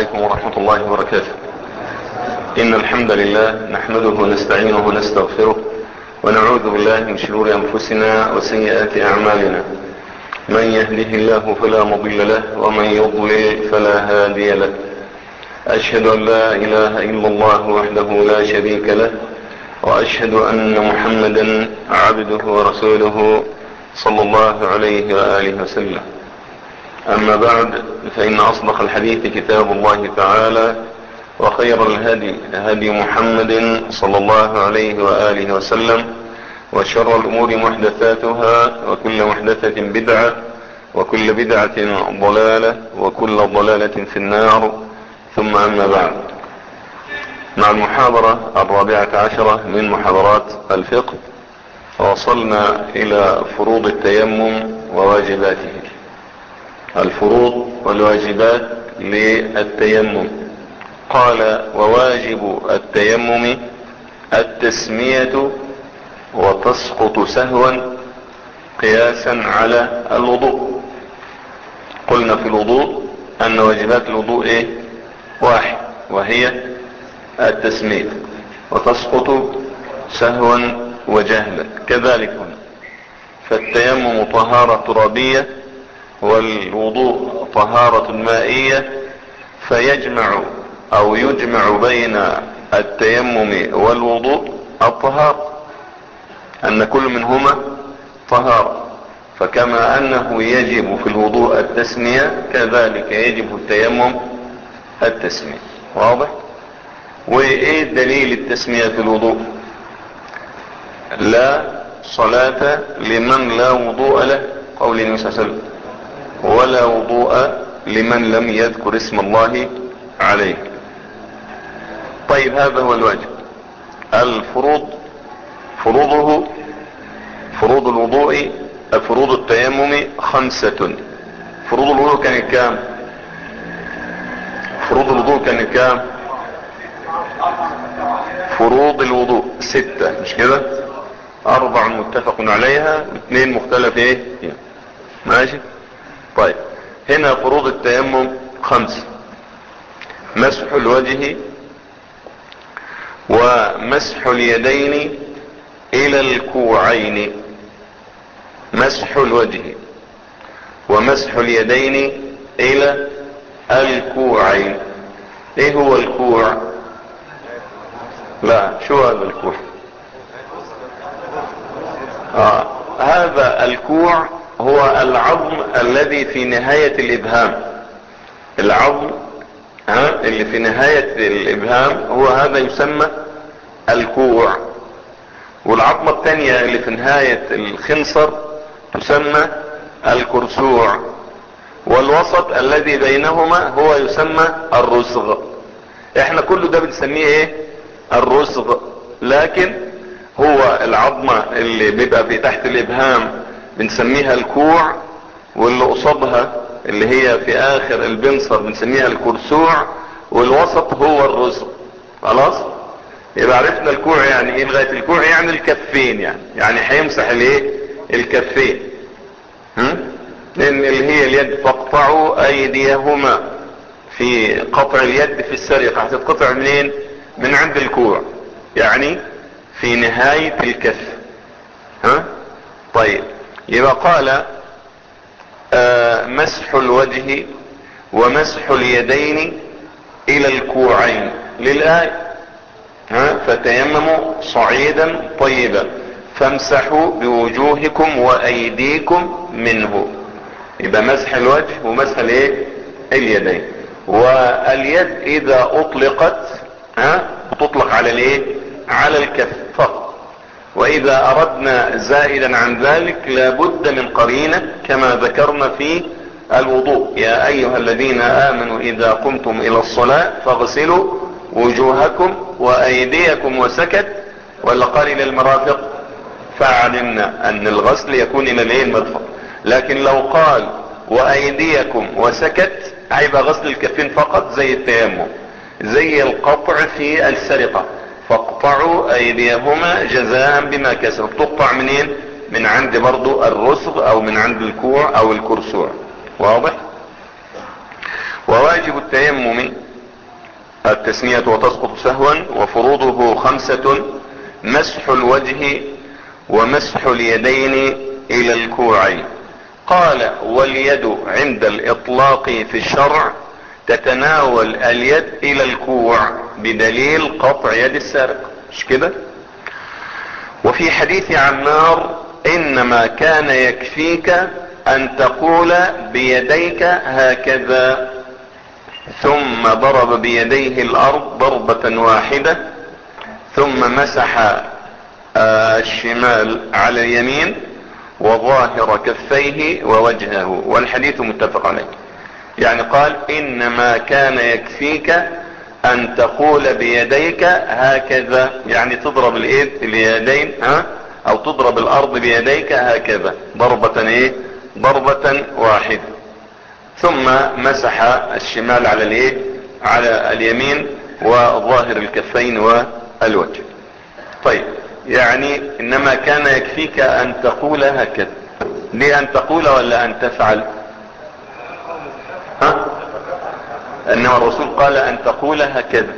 عليكم ورحمة الله وبركاته إن الحمد لله نحمده ونستعينه ونستغفره ونعوذ بالله من شرور أنفسنا وسيئات أعمالنا من يهده الله فلا مضل له ومن يضلل فلا هادي له أشهد أن لا إله إلا الله وحده لا شريك له وأشهد أن محمدا عبده ورسوله صلى الله عليه وآله وسلم أما بعد فإن أصدق الحديث كتاب الله تعالى وخير الهدي هدي محمد صلى الله عليه وآله وسلم وشر الأمور محدثاتها وكل محدثة بدعة وكل بدعة ضلالة وكل ضلالة في النار ثم أما بعد مع المحاضرة الرابعة عشرة من محاضرات الفقه وصلنا إلى فروض التيمم وواجباته الفروض والواجبات للتيمم قال وواجب التيمم التسمية وتسقط سهوا قياسا على الوضوء قلنا في الوضوء ان واجبات الوضوء ايه واحد وهي التسمية وتسقط سهوا وجهلا كذلك هنا فالتيمم طهارة ترابية والوضوء طهارة مائية فيجمع او يجمع بين التيمم والوضوء الطهارة ان كل منهما طهارة فكما انه يجب في الوضوء التسمية كذلك يجب التيمم التسمية واضح وايه دليل التسمية في الوضوء لا صلاة لمن لا وضوء له قول النبي صلى الله عليه وسلم ولا وضوء لمن لم يذكر اسم الله عليه طيب هذا هو الواجب الفروض فروضه فروض الوضوء فروض التيمم خمسة فروض الوضوء كانت كام فروض الوضوء كانت كام فروض الوضوء ستة مش كده اربع متفق عليها اثنين مختلف ايه ماشي طيب هنا فروض التيمم خمسة مسح الوجه ومسح اليدين الى الكوعين مسح الوجه ومسح اليدين الى الكوعين ايه هو الكوع لا شو هذا الكوع آه. هذا الكوع هو العظم الذي في نهاية الابهام العظم ها اللي في نهاية الابهام هو هذا يسمى الكوع والعظمة الثانية اللي في نهاية الخنصر تسمى الكرسوع والوسط الذي بينهما هو يسمى الرسغ احنا كله ده بنسميه ايه الرسغ لكن هو العظمة اللي بيبقى في تحت الابهام بنسميها الكوع واللي قصادها اللي هي في اخر البنصر بنسميها الكرسوع والوسط هو الرسغ خلاص يبقى عرفنا الكوع يعني ايه لغاية الكوع يعني الكفين يعني يعني هيمسح الايه الكفين لان اللي هي اليد فاقطعوا ايديهما في قطع اليد في السرقة هتتقطع منين من عند الكوع يعني في نهاية الكف ها طيب يبقى قال آه مسح الوجه ومسح اليدين الى الكوعين للآية ها فتيمموا صعيدا طيبا فامسحوا بوجوهكم وايديكم منه يبقى مسح الوجه ومسح الايه اليدين واليد اذا اطلقت ها بتطلق على الايه على الكف فقط واذا اردنا زائدا عن ذلك لابد من قرينة كما ذكرنا في الوضوء يا ايها الذين امنوا اذا قمتم الى الصلاة فاغسلوا وجوهكم وايديكم وسكت ولا قال الى المرافق فعلمنا ان الغسل يكون الى الايه المرفق لكن لو قال وايديكم وسكت هيبقى غسل الكفين فقط زي التيمم زي القطع في السرقة فاقطعوا ايديهما جزاء بما كسب تقطع منين من عند برضو الرسغ او من عند الكوع او الكرسوع واضح وواجب التيمم التسمية وتسقط سهوا وفروضه خمسة مسح الوجه ومسح اليدين الى الكوعين قال واليد عند الاطلاق في الشرع تتناول اليد الى الكوع بدليل قطع يد السارق مش كده وفي حديث عمار انما كان يكفيك ان تقول بيديك هكذا ثم ضرب بيديه الارض ضربة واحدة ثم مسح آه، الشمال على اليمين وظاهر كفيه ووجهه والحديث متفق عليه يعني قال انما كان يكفيك ان تقول بيديك هكذا يعني تضرب الايد اليدين ها او تضرب الارض بيديك هكذا ضربة ايه ضربة واحدة ثم مسح الشمال على الايه على اليمين وظاهر الكفين والوجه طيب يعني انما كان يكفيك ان تقول هكذا ليه ان تقول ولا ان تفعل ها انما الرسول قال ان تقول هكذا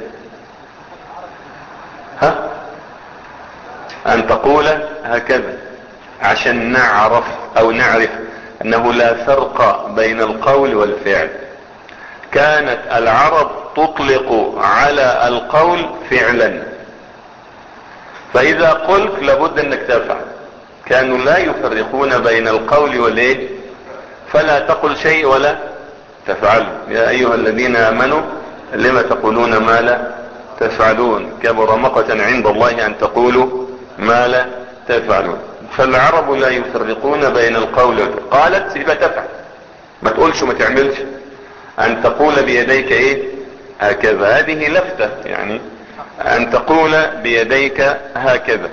ها ان تقول هكذا عشان نعرف او نعرف انه لا فرق بين القول والفعل كانت العرب تطلق على القول فعلا فاذا قلت لابد انك تفعل كانوا لا يفرقون بين القول والايه فلا تقل شيء ولا تفعل يا ايها الذين امنوا لما تقولون ما لا تفعلون كبر مقتا عند الله ان تقولوا ما لا تفعلون فالعرب لا يفرقون بين القول قالت يبقى تفعل ما تقولش وما تعملش ان تقول بيديك ايه هكذا هذه لفتة يعني ان تقول بيديك هكذا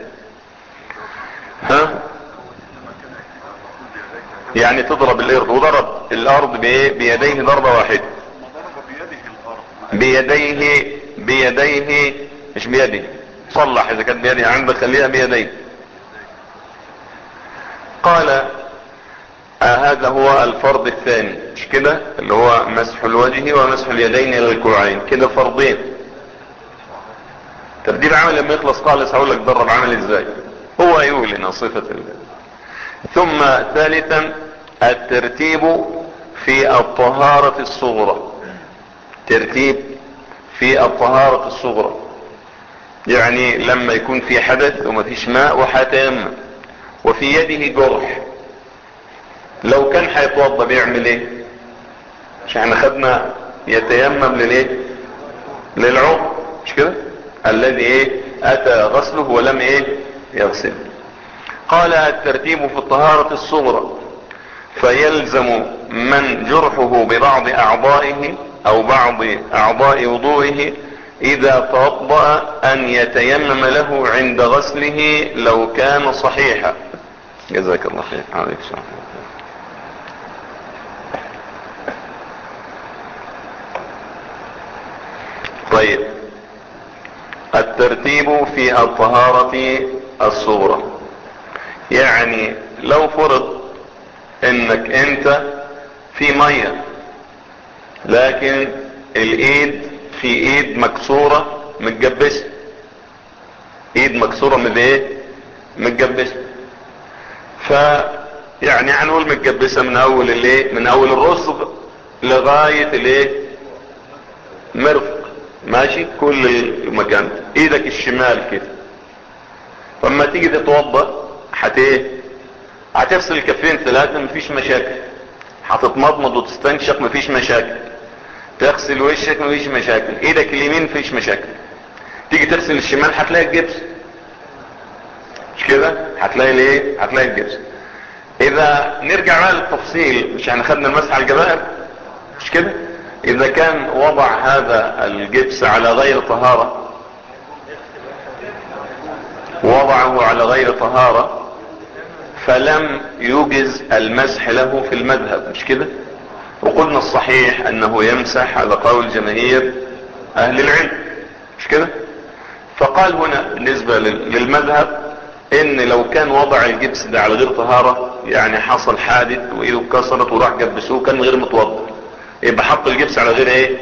ها يعني تضرب الارض وضرب الارض بيديه ضربة واحدة بيديه بيديه مش بيده صلح اذا كانت بيده عندك خليها بيديه قال آه هذا هو الفرض الثاني مش كده اللي هو مسح الوجه ومسح اليدين الى الكوعين كده فرضين ترتيب عمل لما يخلص خالص هقول لك درب عمل ازاي هو يقول لنا صفة الله ثم ثالثا الترتيب في الطهارة الصغرى ترتيب في الطهارة الصغرى يعني لما يكون في حدث ومفيش ماء وحتيمم وفي يده جرح لو كان هيتوضى بيعمل ايه مش احنا خدنا يتيمم للايه للعضو مش كده الذي ايه اتى غسله ولم ايه يغسل قال الترتيب في الطهارة الصغرى فيلزم من جرحه ببعض اعضائه او بعض اعضاء وضوئه اذا توضأ ان يتيمم له عند غسله لو كان صحيحا جزاك الله خير عليك السلام طيب الترتيب في الطهارة الصغرى يعني لو فرض انك انت في مية لكن الايد في ايد مكسورة متجبسة ايد مكسورة من ايه متجبسة ف يعني هنقول متجبسة من اول الايه من اول الرسغ لغاية الايه مرفق ماشي كل مكان ايدك الشمال كده فلما تيجي تتوضا هت ايه هتفصل الكفين ثلاثة مفيش مشاكل هتتمضمض وتستنشق مفيش مشاكل تغسل وشك مفيش مشاكل ايدك اليمين مفيش مشاكل تيجي تغسل الشمال هتلاقي الجبس مش كده هتلاقي الايه هتلاقي الجبس اذا نرجع بقى للتفصيل مش احنا خدنا المسح على الجبائر مش كده اذا كان وضع هذا الجبس على غير طهارة وضعه على غير طهارة فلم يجز المسح له في المذهب مش كده وقلنا الصحيح انه يمسح على قول جماهير اهل العلم مش كده فقال هنا بالنسبة للمذهب ان لو كان وضع الجبس ده على غير طهارة يعني حصل حادث وايده اتكسرت وراح جبسوه كان غير متوضا يبقى حط الجبس على غير ايه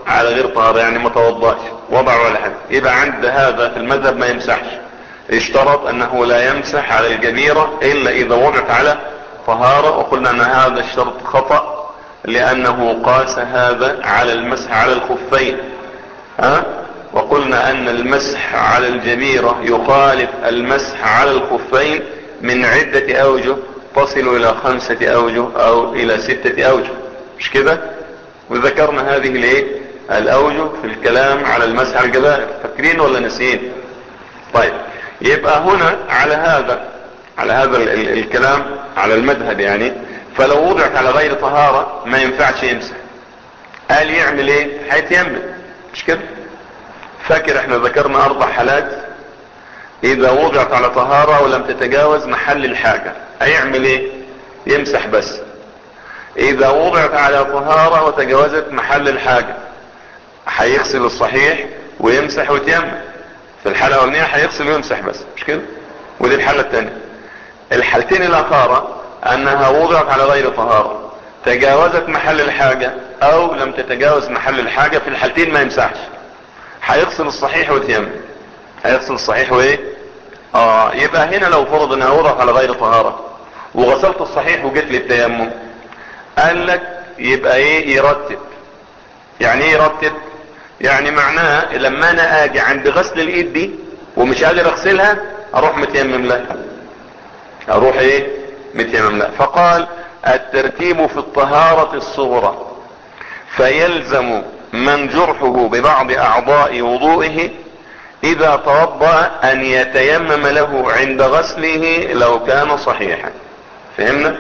على غير طهارة يعني ما توضاش وضع ولا حاجة يبقى عند هذا في المذهب ما يمسحش اشترط انه لا يمسح على الجبيرة الا اذا وضعت على طهارة وقلنا ان هذا الشرط خطأ لانه قاس هذا على المسح على الخفين ها وقلنا ان المسح على الجبيرة يخالف المسح على الخفين من عدة اوجه تصل الى خمسة اوجه او الى ستة اوجه مش كده وذكرنا هذه الايه الاوجه في الكلام على المسح على الجبائر فاكرين ولا نسيين طيب يبقى هنا على هذا على هذا ال ال الكلام على المذهب يعني فلو وضعت على غير طهارة ما ينفعش يمسح قال يعمل ايه هيتيمم مش كده فاكر احنا ذكرنا اربع حالات اذا وضعت على طهارة ولم تتجاوز محل الحاجة هيعمل ايه يمسح بس اذا وضعت على طهارة وتجاوزت محل الحاجة هيغسل الصحيح ويمسح ويتيمم في الحالة الاولانية هيغسل ويمسح بس مش كده ودي الحالة الثانية الحالتين الاخرى انها وضعت على غير طهارة تجاوزت محل الحاجة او لم تتجاوز محل الحاجة في الحالتين ما يمسحش هيغسل الصحيح ويتيمم هيغسل الصحيح وايه اه يبقى هنا لو فرض انها وضعت على غير طهارة وغسلت الصحيح وجيت للتيمم قال لك يبقى ايه يرتب يعني ايه يرتب يعني معناه لما انا اجي عند غسل الايد دي ومش قادر اغسلها اروح متيمم لها اروح ايه متيمم لها فقال الترتيب في الطهارة الصغرى فيلزم من جرحه ببعض اعضاء وضوئه اذا توضأ ان يتيمم له عند غسله لو كان صحيحا فهمنا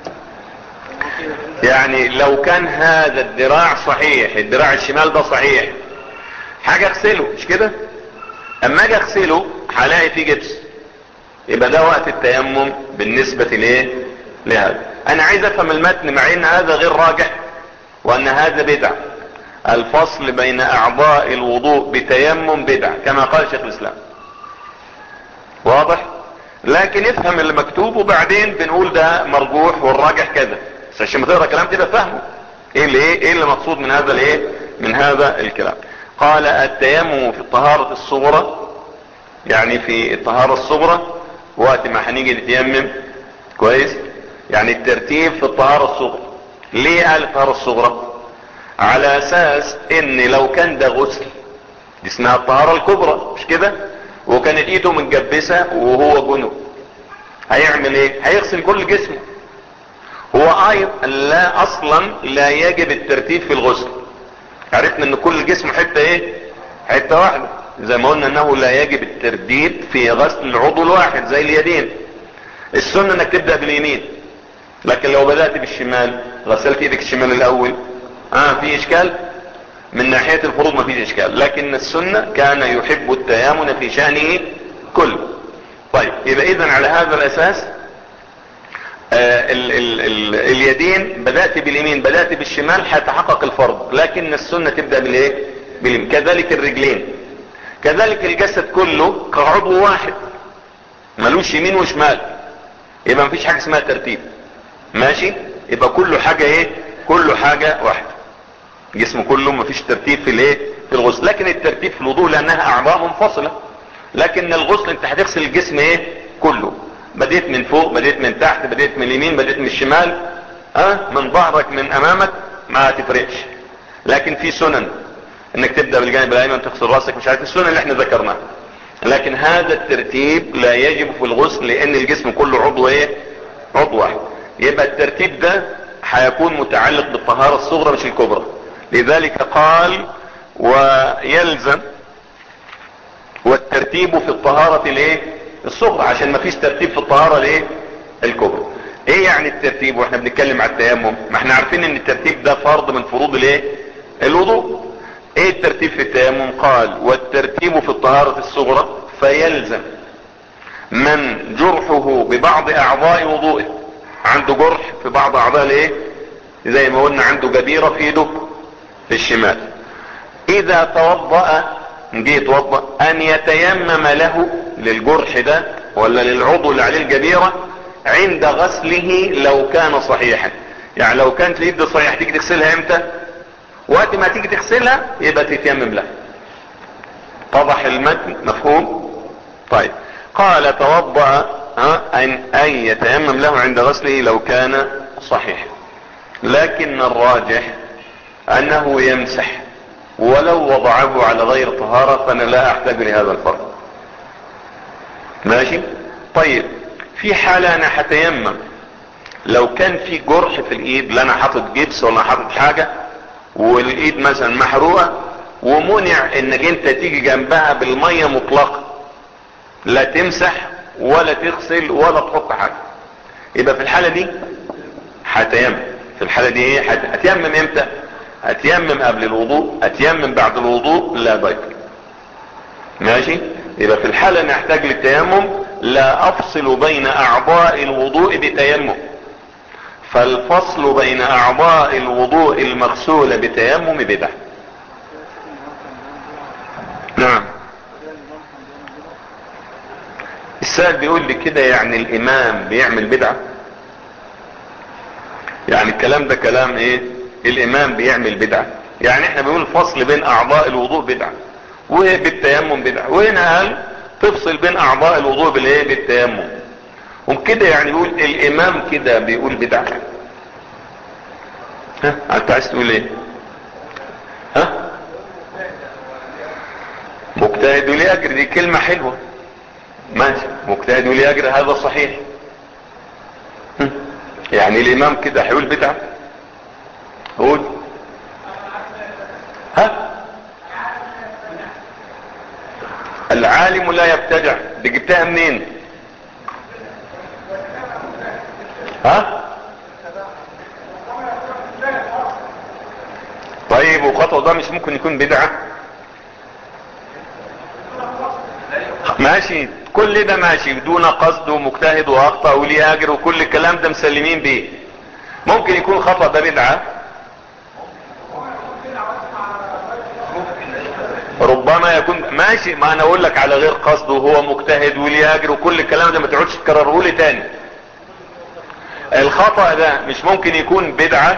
يعني لو كان هذا الذراع صحيح الذراع الشمال ده صحيح حاجة اغسله مش كده اما اجي اغسله هلاقي فيه جبس يبقى ده وقت التيمم بالنسبة ليه لهذا انا عايز افهم المتن مع ان هذا غير راجح وان هذا بدع الفصل بين اعضاء الوضوء بتيمم بدع كما قال شيخ الاسلام واضح لكن افهم اللي مكتوب وبعدين بنقول ده مرجوح والراجح كذا بس عشان ما تقرا كلام كده فهمه ايه اللي ايه ايه اللي مقصود من هذا الايه من هذا الكلام قال التيمم في الطهارة الصغرى يعني في الطهارة الصغرى وقت ما هنيجي نتيمم كويس يعني الترتيب في الطهارة الصغرى ليه قال الطهارة الصغرى على اساس ان لو كان ده غسل دي اسمها الطهارة الكبرى مش كده وكانت ايده متجبسة وهو جنوب هيعمل ايه هيغسل كل جسمه هو ايضا لا اصلا لا يجب الترتيب في الغسل عرفنا ان كل جسم حتة ايه حتة واحدة زي ما قلنا انه لا يجب الترديد في غسل العضو الواحد زي اليدين السنة انك تبدأ باليمين لكن لو بدأت بالشمال غسلت ايدك الشمال الاول اه في اشكال من ناحية الفروض ما فيش اشكال لكن السنة كان يحب التيامن في شأنه كله طيب يبقى اذا على هذا الاساس آه ال ال ال اليدين بدأت باليمين بدأت بالشمال هيتحقق الفرض لكن السنة تبدأ بالايه باليمين كذلك الرجلين كذلك الجسد كله كعضو واحد ملوش يمين وشمال يبقى مفيش حاجة اسمها ترتيب ماشي يبقى كله حاجة ايه كله حاجة واحدة جسم كله مفيش ترتيب في الايه في الغسل لكن الترتيب في الوضوء لانها اعضاء منفصلة لكن الغسل انت هتغسل الجسم ايه كله بديت من فوق بديت من تحت بديت من اليمين بديت من الشمال اه من ظهرك من امامك ما تفرقش لكن في سنن انك تبدأ بالجانب الايمن تغسل راسك مش عارف السنن اللي احنا ذكرناها لكن هذا الترتيب لا يجب في الغسل لان الجسم كله عضو ايه عضو واحد يبقى الترتيب ده هيكون متعلق بالطهارة الصغرى مش الكبرى لذلك قال ويلزم والترتيب في الطهارة الايه الصغرى عشان ما فيش ترتيب في الطهارة الايه الكبرى ايه يعني الترتيب واحنا بنتكلم على التيمم ما احنا عارفين ان الترتيب ده فرض من فروض الايه الوضوء ايه الترتيب في التيمم قال والترتيب في الطهارة الصغرى فيلزم من جرحه ببعض اعضاء وضوئه عنده جرح في بعض اعضاء الايه زي ما قلنا عنده جبيرة في ايده في الشمال اذا توضأ جه يتوضأ ان يتيمم له للجرح ده ولا للعضو اللي عليه الجبيرة عند غسله لو كان صحيحا يعني لو كانت اليد صحيح تيجي تغسلها امتى وقت ما تيجي تغسلها يبقى تتيمم لها اتضح المتن مفهوم طيب قال توضأ ان ان يتيمم له عند غسله لو كان صحيح لكن الراجح انه يمسح ولو وضعه على غير طهارة فانا لا احتاج لهذا الفرق ماشي طيب في حالة انا هتيمم لو كان في جرح في الايد لا انا حاطط جبس ولا حاطط حاجة والايد مثلا محروقة ومنع انك انت تيجي جنبها بالمية مطلقة لا تمسح ولا تغسل ولا تحط حاجة يبقى في الحالة دي هتيمم في الحالة دي ايه هتيمم امتى هتيمم قبل الوضوء هتيمم بعد الوضوء لا ضيق ماشي يبقى في الحالة نحتاج للتيمم لا افصل بين اعضاء الوضوء بتيمم فالفصل بين اعضاء الوضوء المغسولة بتيمم بدعة نعم السائل بيقول لي كده يعني الامام بيعمل بدعة يعني الكلام ده كلام ايه الامام بيعمل بدعة يعني احنا بنقول الفصل بين اعضاء الوضوء بدعة وبالتيمم بدعة وهنا قال تفصل بين اعضاء الوضوء بالايه بالتيمم وكده يعني يقول الامام كده بيقول بدعة ها انت عايز تقول ايه ها مجتهد ولي اجر دي كلمة حلوة ماشي مجتهد ولي اجر هذا صحيح يعني الامام كده هيقول بدعة قول ها العالم لا يبتدع دي جبتها منين ها طيب وخطأ ده مش ممكن يكون بدعة ماشي كل ده ماشي دون قصد ومجتهد واخطأ وليه اجر وكل الكلام ده مسلمين بيه ممكن يكون خطأ ده بدعة ربما يكون ماشي ما انا اقول لك على غير قصد وهو مجتهد وليه اجر وكل الكلام ده ما تقعدش تكرره لي تاني الخطأ ده مش ممكن يكون بدعة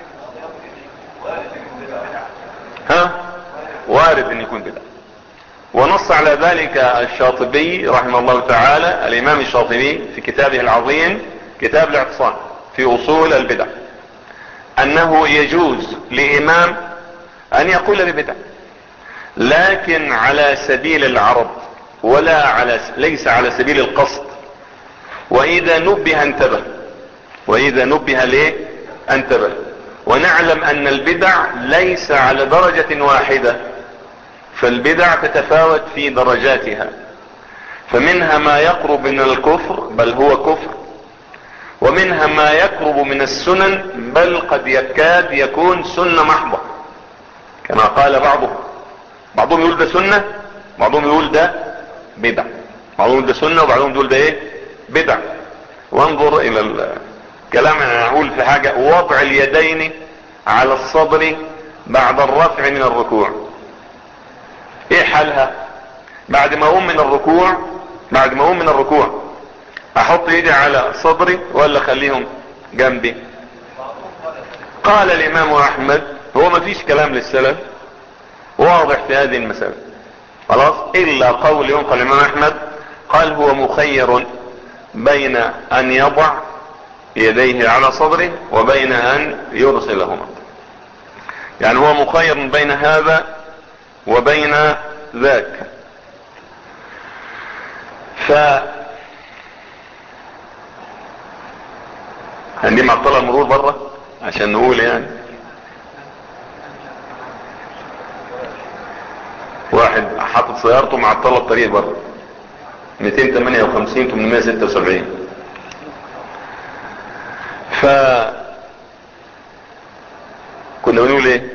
ها وارد ان يكون بدعة ونص على ذلك الشاطبي رحمه الله تعالى الامام الشاطبي في كتابه العظيم كتاب الاعتصام في اصول البدع انه يجوز لامام ان يقول ببدع لكن على سبيل العرض ولا على ليس على سبيل القصد واذا نبه انتبه واذا نبه ليه انتبه ونعلم ان البدع ليس على درجة واحدة فالبدع تتفاوت في درجاتها فمنها ما يقرب من الكفر بل هو كفر ومنها ما يقرب من السنن بل قد يكاد يكون سنة محضة كما قال بعضهم بعضهم يقول ده سنة بعضهم يقول ده بدع بعضهم يقول ده سنة وبعضهم يقول ده ايه بدع وانظر الى الكلام انا اقول في حاجة وضع اليدين على الصدر بعد الرفع من الركوع ايه حالها بعد ما اقوم من الركوع بعد ما اقوم من الركوع احط ايدي على صدري ولا اخليهم جنبي قال الامام احمد هو ما فيش كلام للسلف واضح في هذه المسألة خلاص الا قول ينقل الامام احمد قال هو مخير بين ان يضع يديه على صدره وبين ان يرسلهما يعني هو مخير بين هذا وبين ذاك ف عندي معطلة المرور برة عشان نقول يعني واحد حاطط سيارته معطلة الطريق بره 258 876 ف كنا بنقول ايه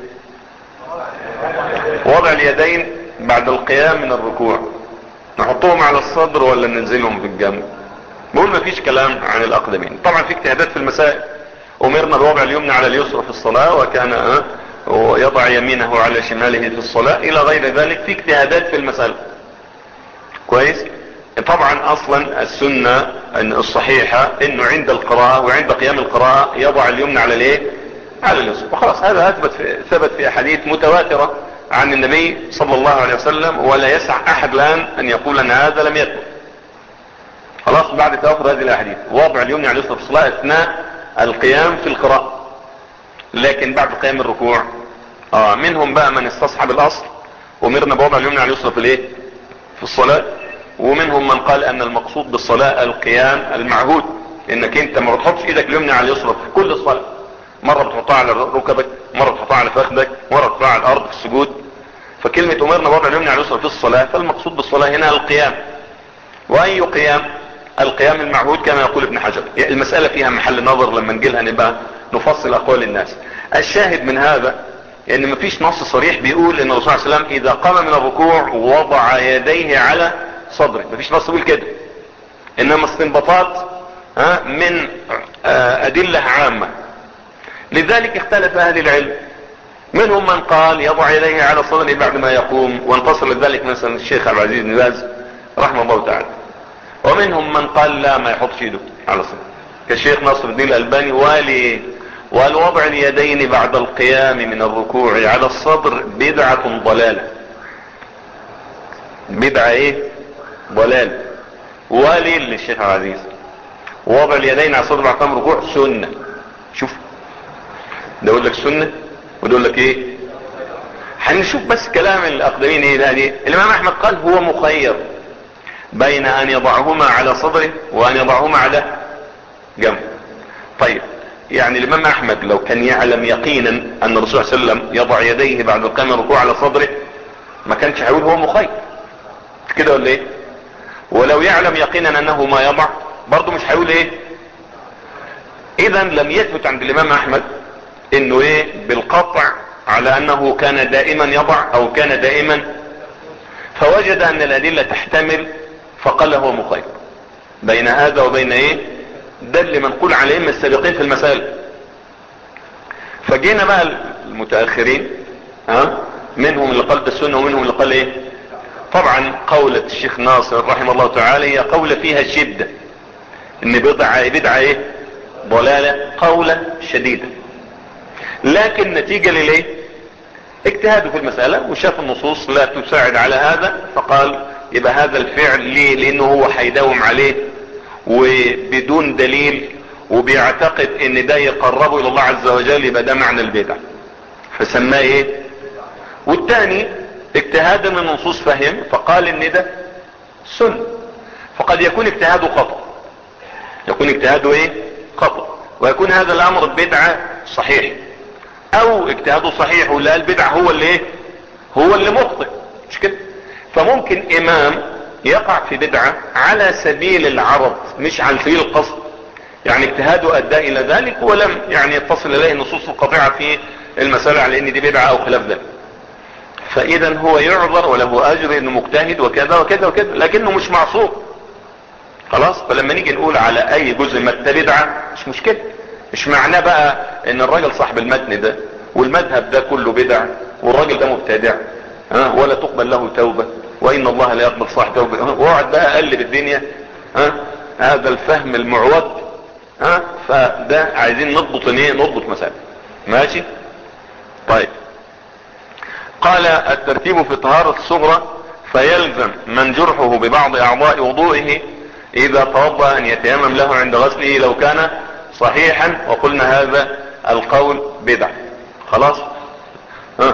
وضع اليدين بعد القيام من الركوع نحطهم على الصدر ولا ننزلهم في الجنب بقول مفيش كلام عن الاقدمين طبعا في اجتهادات في المسائل امرنا بوضع اليمنى على اليسرى في الصلاة وكان اه يضع يمينه على شماله في الصلاة الى غير ذلك في اجتهادات في المسألة كويس طبعا اصلا السنة الصحيحة انه عند القراءة وعند قيام القراءة يضع اليمنى على الايه على اليسر وخلاص هذا اثبت في ثبت في احاديث متواترة عن النبي صلى الله عليه وسلم ولا يسع احد الان ان يقول ان هذا لم يثبت خلاص بعد توفر هذه الاحاديث وضع اليمنى على اليسرى في الصلاة اثناء القيام في القراءة لكن بعد قيام الركوع اه منهم بقى من استصحب الاصل ومرنا بوضع اليمنى على اليسرى في الايه في الصلاة ومنهم من قال ان المقصود بالصلاة القيام المعهود انك انت ما بتحطش ايدك اليمنى على اليسرى في كل الصلاة مرة بتحطها على ركبك مرة بتحطها على فخذك مرة بتحطها على الارض في السجود فكلمة امرنا بوضع اليمنى على اليسرى في الصلاة فالمقصود بالصلاة هنا القيام واي قيام القيام المعهود كما يقول ابن حجر المسألة فيها محل نظر لما نجيلها نبقى نفصل اقوال الناس الشاهد من هذا ان يعني مفيش نص صريح بيقول ان الرسول صلى الله عليه وسلم اذا قام من الركوع وضع يديه على صدره مفيش نص بيقول كده انما استنباطات من ادلة عامة لذلك اختلف اهل العلم منهم من قال يضع يديه على صدره بعد ما يقوم وانتصر لذلك مثلا الشيخ عبد العزيز بن باز رحمه الله تعالى ومنهم من قال لا ما يحطش ايده على صدره كالشيخ ناصر الدين الالباني والي والوضع اليدين بعد القيام من الركوع على الصدر بدعة ضلالة بدعة ايه ضلال ولي للشيخ العزيز وضع اليدين على الصدر بعد قيام الركوع سنة شوف ده يقول لك سنة وده يقول لك ايه هنشوف بس كلام الاقدمين ايه ده دي الامام احمد قال هو مخير بين ان يضعهما على صدره وان يضعهما على جنبه طيب يعني الامام احمد لو كان يعلم يقينا ان الرسول صلى الله عليه وسلم يضع يديه بعد القيام الركوع على صدره ما كانش هيقول هو مخير كده ولا ايه ولو يعلم يقينا انه ما يضع برضه مش هيقول ايه اذا لم يثبت عند الامام احمد انه ايه بالقطع على انه كان دائما يضع او كان دائما فوجد ان الادلة تحتمل فقال هو مخير بين هذا وبين ايه ده اللي منقول عليهم السابقين في المسائل فجينا بقى المتأخرين ها منهم اللي قال بالسنة ومنهم اللي قال ايه طبعا قولة الشيخ ناصر رحمه الله تعالى هي قولة فيها شدة ان بدعة بدعة ايه ضلالة قولة شديدة لكن نتيجة لليه اجتهادوا في المسألة وشاف النصوص لا تساعد على هذا فقال يبقى هذا الفعل ليه لانه هو هيداوم عليه وبدون دليل وبيعتقد ان ده يقربه الى الله عز وجل يبقى ده معنى البدع فسماه ايه والتاني اجتهادا من النصوص فهم فقال ان ده سنة فقد يكون اجتهاده خطأ يكون اجتهاده ايه خطأ ويكون هذا الامر بدعة صحيح او اجتهاده صحيح ولا البدع هو اللي ايه هو اللي مخطئ مش كده فممكن امام يقع في بدعة على سبيل العرض مش على سبيل القصد يعني اجتهاده ادى الى ذلك ولم يعني يتصل اليه النصوص القاطعة في المسألة على ان دي بدعة او خلاف ذلك فاذا هو يعذر وله اجر انه مجتهد وكذا وكذا وكذا لكنه مش معصوم خلاص فلما نيجي نقول على اي جزء ما بدعة مش مشكلة مش معناه بقى ان الراجل صاحب المتن ده والمذهب ده كله بدع والراجل ده مبتدع ها ولا تقبل له توبة وان الله لا يقبل صاحب توبة واقعد بقى اقلب الدنيا ها هذا الفهم المعوج ها فده عايزين نضبط ايه نضبط مسألة ماشي طيب قال الترتيب في طهارة الصغرى فيلزم من جرحه ببعض اعضاء وضوئه اذا توضأ ان يتيمم له عند غسله لو كان صحيحا وقلنا هذا القول بدع خلاص ها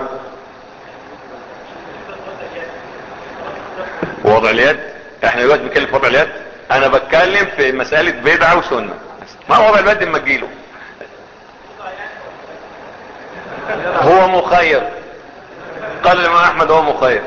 وضع اليد احنا دلوقتي بنتكلم في وضع اليد انا بتكلم في مسألة بدعة وسنة ما وضع اليد اما تجيله هو مخير قال الامام احمد هو مخير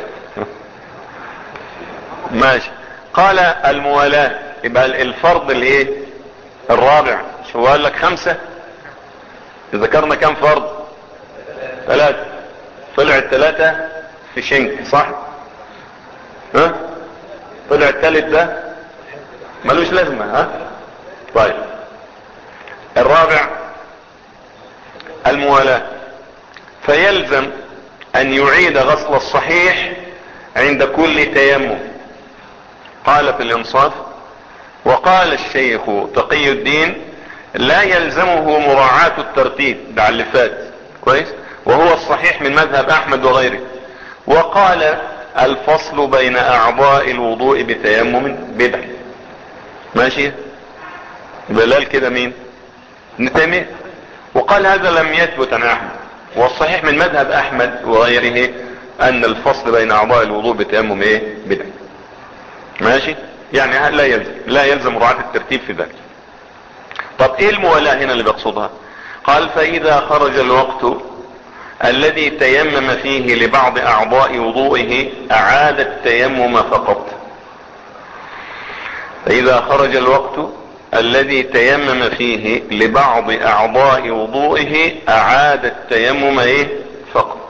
ماشي قال الموالاة يبقى الفرض الايه الرابع شو قال لك خمسة ذكرنا كم فرض ثلاثة طلع الثلاثة في شنك صح ها طلع الثالث ده ملوش لازمة ها طيب الرابع الموالاة فيلزم ان يعيد غسل الصحيح عند كل تيمم قال في الانصاف وقال الشيخ تقي الدين لا يلزمه مراعاة الترتيب ده اللي فات كويس وهو الصحيح من مذهب احمد وغيره وقال الفصل بين اعضاء الوضوء بتيمم بدع ماشي بلال كده مين ابن وقال هذا لم يثبت عن احمد والصحيح من مذهب احمد وغيره ان الفصل بين اعضاء الوضوء بتيمم ايه بدع ماشي يعني لا يلزم لا يلزم مراعاة الترتيب في ذلك طب ايه الموالاة هنا اللي بقصدها قال فاذا خرج الوقت الذي تيمم فيه لبعض اعضاء وضوئه اعاد التيمم فقط فاذا خرج الوقت الذي تيمم فيه لبعض اعضاء وضوئه اعاد التيمم ايه فقط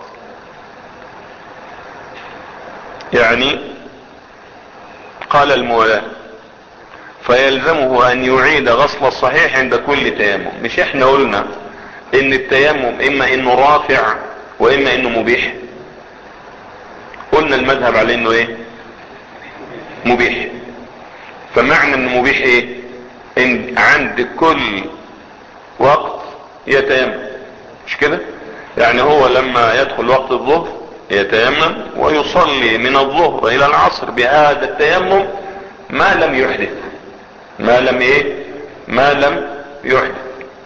يعني قال المولاة فيلزمه ان يعيد غسل الصحيح عند كل تيمم مش احنا قلنا ان التيمم اما انه رافع واما انه مبيح قلنا المذهب على انه ايه مبيح فمعنى انه مبيح ايه ان عند كل وقت يتيمم مش كده يعني هو لما يدخل وقت الظهر يتيمم ويصلي من الظهر الى العصر بهذا التيمم ما لم يحدث ما لم ايه ما لم يحدث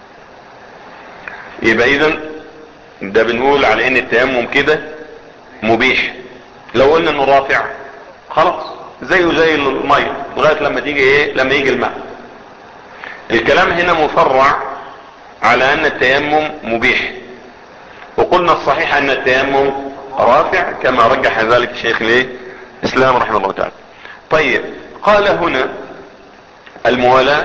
يبقى اذا ده بنقول على ان التيمم كده مبيح لو قلنا انه رافع خلاص زيه زي المية لغاية لما تيجي ايه لما يجي الماء الكلام هنا مفرع على ان التيمم مبيح وقلنا الصحيح ان التيمم رافع كما رجح ذلك الشيخ الايه اسلام رحمه الله تعالى طيب قال هنا الموالاة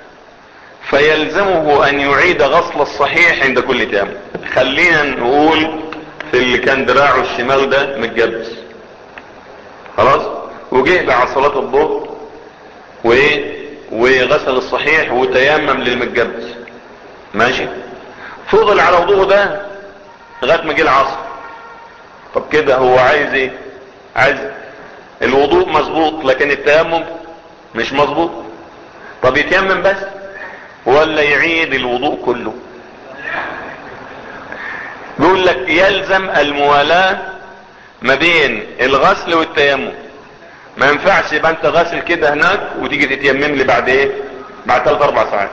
فيلزمه ان يعيد غسل الصحيح عند كل تيمم خلينا نقول في اللي كان دراعه الشمال ده متجبس خلاص وجه بعد صلاة الظهر وايه وغسل الصحيح وتيمم للمتجبس ماشي فضل على وضوءه ده لغايه ما جه العصر طب كده هو عايز ايه عايز الوضوء مظبوط لكن التيمم مش مظبوط طب يتيمم بس ولا يعيد الوضوء كله بيقول لك يلزم الموالاة ما بين الغسل والتيمم ما ينفعش يبقى انت غاسل كده هناك وتيجي تتيمم لي بعد ايه بعد ثلاث اربع ساعات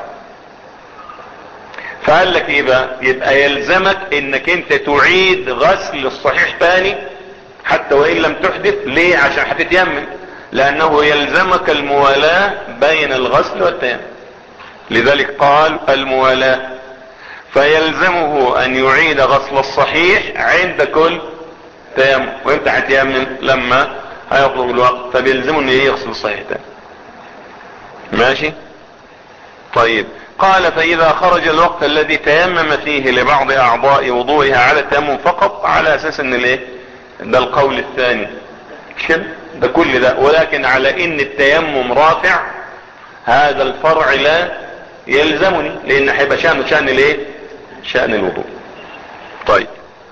فقال لك ايه بقى يبقى يلزمك انك انت تعيد غسل الصحيح تاني حتى وان لم تحدث ليه عشان هتتيمم لانه يلزمك الموالاة بين الغسل والتيمم لذلك قال الموالاة فيلزمه ان يعيد غسل الصحيح عند كل تيمم وانت هتيمم لما هيطلب الوقت فبيلزمه ان يغسل الصحيح تاني ماشي طيب قال فاذا خرج الوقت الذي تيمم فيه لبعض اعضاء وضوئها على التيمم فقط على اساس ان الايه ده القول الثاني كده ده كل ده ولكن على ان التيمم رافع هذا الفرع لا يلزمني لان هيبقى شأنه شأن الايه شأن الوضوء طيب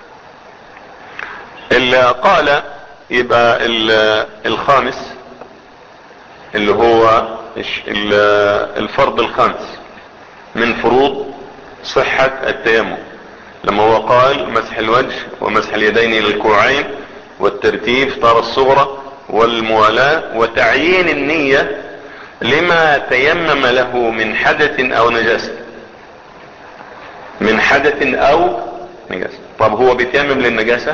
اللي قال يبقى الخامس اللي هو الفرض الخامس من فروض صحة التيمم لما هو قال مسح الوجه ومسح اليدين الى الكوعين والترتيب طار الصغرى والموالاة وتعيين النية لما تيمم له من حدث او نجاسة من حدث او نجاسة طب هو بيتيمم للنجاسة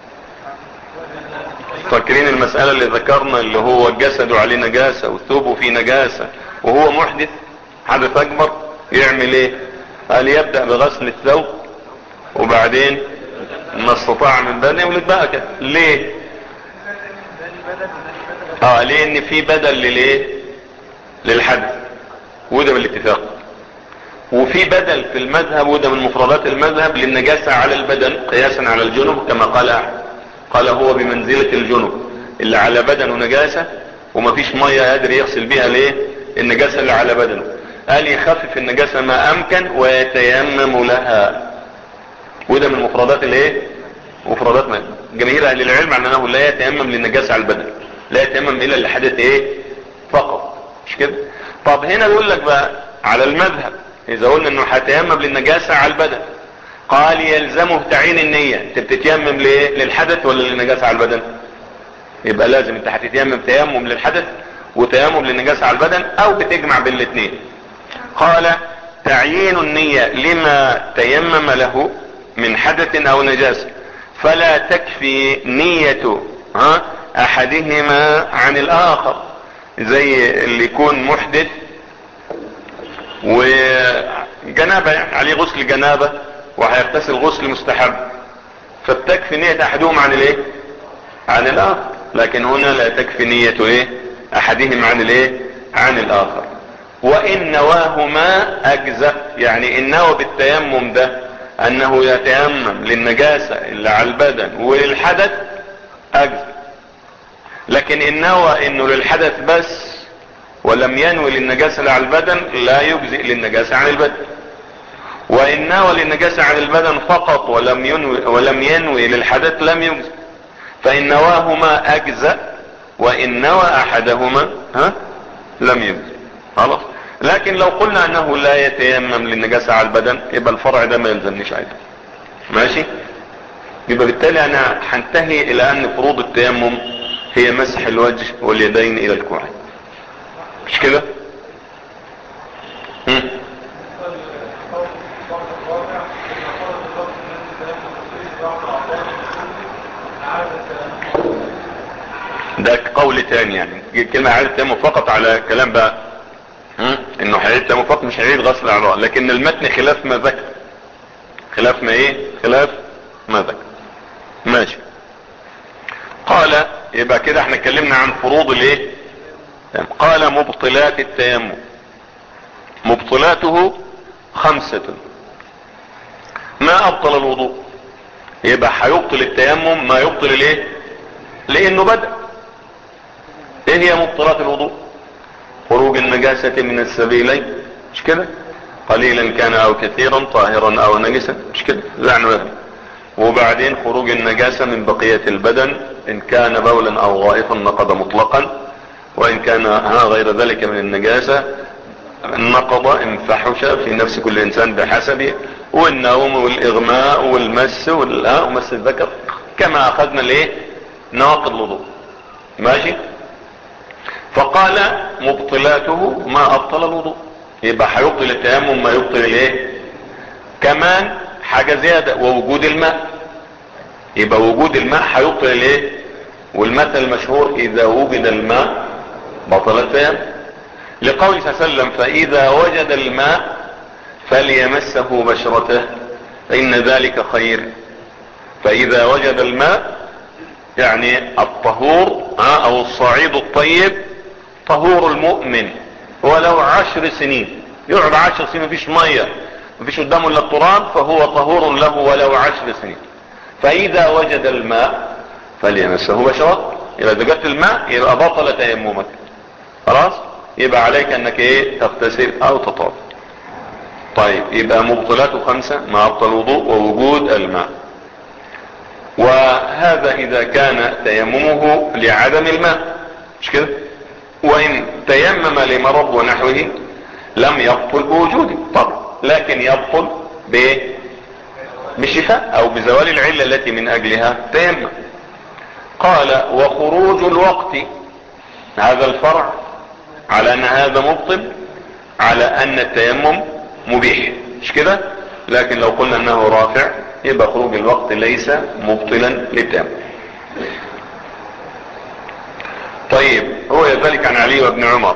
فاكرين المسألة اللي ذكرنا اللي هو الجسد عليه نجاسة وثوبه فيه نجاسة وهو محدث حدث اكبر يعمل ايه قال يبدأ بغسل الثوب وبعدين ما استطاع من بدنه يولد بقى كده ليه اه لان في بدل للايه للحدث وده بالاتفاق وفي بدل في المذهب وده من مفردات المذهب للنجاسة على البدن قياسا على الجنب كما قال احد قال هو بمنزلة الجنب اللي على بدنه نجاسة ومفيش مية قادر يغسل بيها ليه النجاسة اللي على بدنه قال يخفف النجاسة ما امكن ويتيمم لها وده من مفردات الايه مفردات ما جماهير اهل العلم عن انه لا يتيمم للنجاسة على البدن لا يتيمم الا لحدث ايه فقط مش كده طب هنا يقول لك بقى على المذهب اذا قلنا انه هيتيمم للنجاسة على البدن قال يلزمه تعيين النية انت بتتيمم ليه للحدث ولا للنجاسة على البدن يبقى لازم انت هتتيمم تيمم للحدث وتيمم للنجاسة على البدن او بتجمع بين الاثنين قال تعيين النية لما تيمم له من حدث او نجاسة فلا تكفي نية ها احدهما عن الاخر زي اللي يكون محدث وجنابة يعني عليه غسل جنابة وهيغتسل غسل مستحب فبتكفي نية احدهم عن الايه عن الاخر لكن هنا لا تكفي نية ايه احدهم عن الايه عن الاخر وان نواهما اجزأ يعني ان نوى بالتيمم ده انه يتيمم للنجاسة اللي على البدن وللحدث اجزأ لكن ان نوى انه للحدث بس ولم ينوي للنجاسة اللي على البدن لا يجزئ للنجاسة عن البدن وان نوى للنجاسة عن البدن فقط ولم ينوي, ولم ينوي للحدث لم يجزئ فان نواهما اجزأ وان نوى احدهما ها لم يجزئ خلاص لكن لو قلنا انه لا يتيمم للنجاسة على البدن يبقى الفرع ده ما يلزمنيش ايضا ماشي يبقى بالتالي انا هنتهي الى ان فروض التيمم هي مسح الوجه واليدين الى الكوعين مش كده هم؟ ده قول تاني يعني كلمة عيد التيمم فقط على كلام بقى هم؟ انه هيعيد التيمم فقط مش هيعيد غسل الاعضاء لكن المتن خلاف ما ذكر خلاف ما ايه خلاف ما ذكر ماشي قال يبقى كده احنا اتكلمنا عن فروض الايه قال مبطلات التيمم مبطلاته خمسة ما ابطل الوضوء يبقى هيبطل التيمم ما يبطل الايه لانه بدأ ايه هي مبطلات الوضوء خروج النجاسة من السبيلين مش كده قليلا كان او كثيرا طاهرا او نجسا مش كده زعنا وبعدين خروج النجاسة من بقية البدن ان كان بولا او غائطا نقض مطلقا وان كان ها غير ذلك من النجاسة نقض ان فحش في نفس كل انسان بحسبه والنوم والاغماء والمس ومس الذكر كما اخذنا الايه ناقض الوضوء ماشي فقال مبطلاته ما ابطل الوضوء يبقى هيبطل التيمم ما يبطل الايه كمان حاجة زيادة ووجود الماء يبقى وجود الماء هيبطل الايه والمثل المشهور اذا وجد الماء بطل التيمم لقول صلى الله عليه وسلم فاذا وجد الماء فليمسه بشرته فان ذلك خير فاذا وجد الماء يعني الطهور او الصعيد الطيب طهور المؤمن ولو عشر سنين يقعد عشر سنين مفيش مية مفيش قدامه الا التراب فهو طهور له ولو عشر سنين فاذا وجد الماء فليمسه بشرته يبقى اذا جبت الماء يبقى بطل تيممك خلاص يبقى عليك انك ايه تغتسل او تطاف طيب يبقى مبطلاته خمسة ما ابطل الوضوء ووجود الماء وهذا اذا كان تيممه لعدم الماء مش كده وان تيمم لمرض ونحوه لم يبطل بوجوده طبعا لكن يبطل بايه بالشفاء او بزوال العلة التي من اجلها تيمم قال وخروج الوقت هذا الفرع على ان هذا مبطل على ان التيمم مبيح مش كده لكن لو قلنا انه رافع يبقى خروج الوقت ليس مبطلا للتيمم طيب هو ذلك عن علي وابن عمر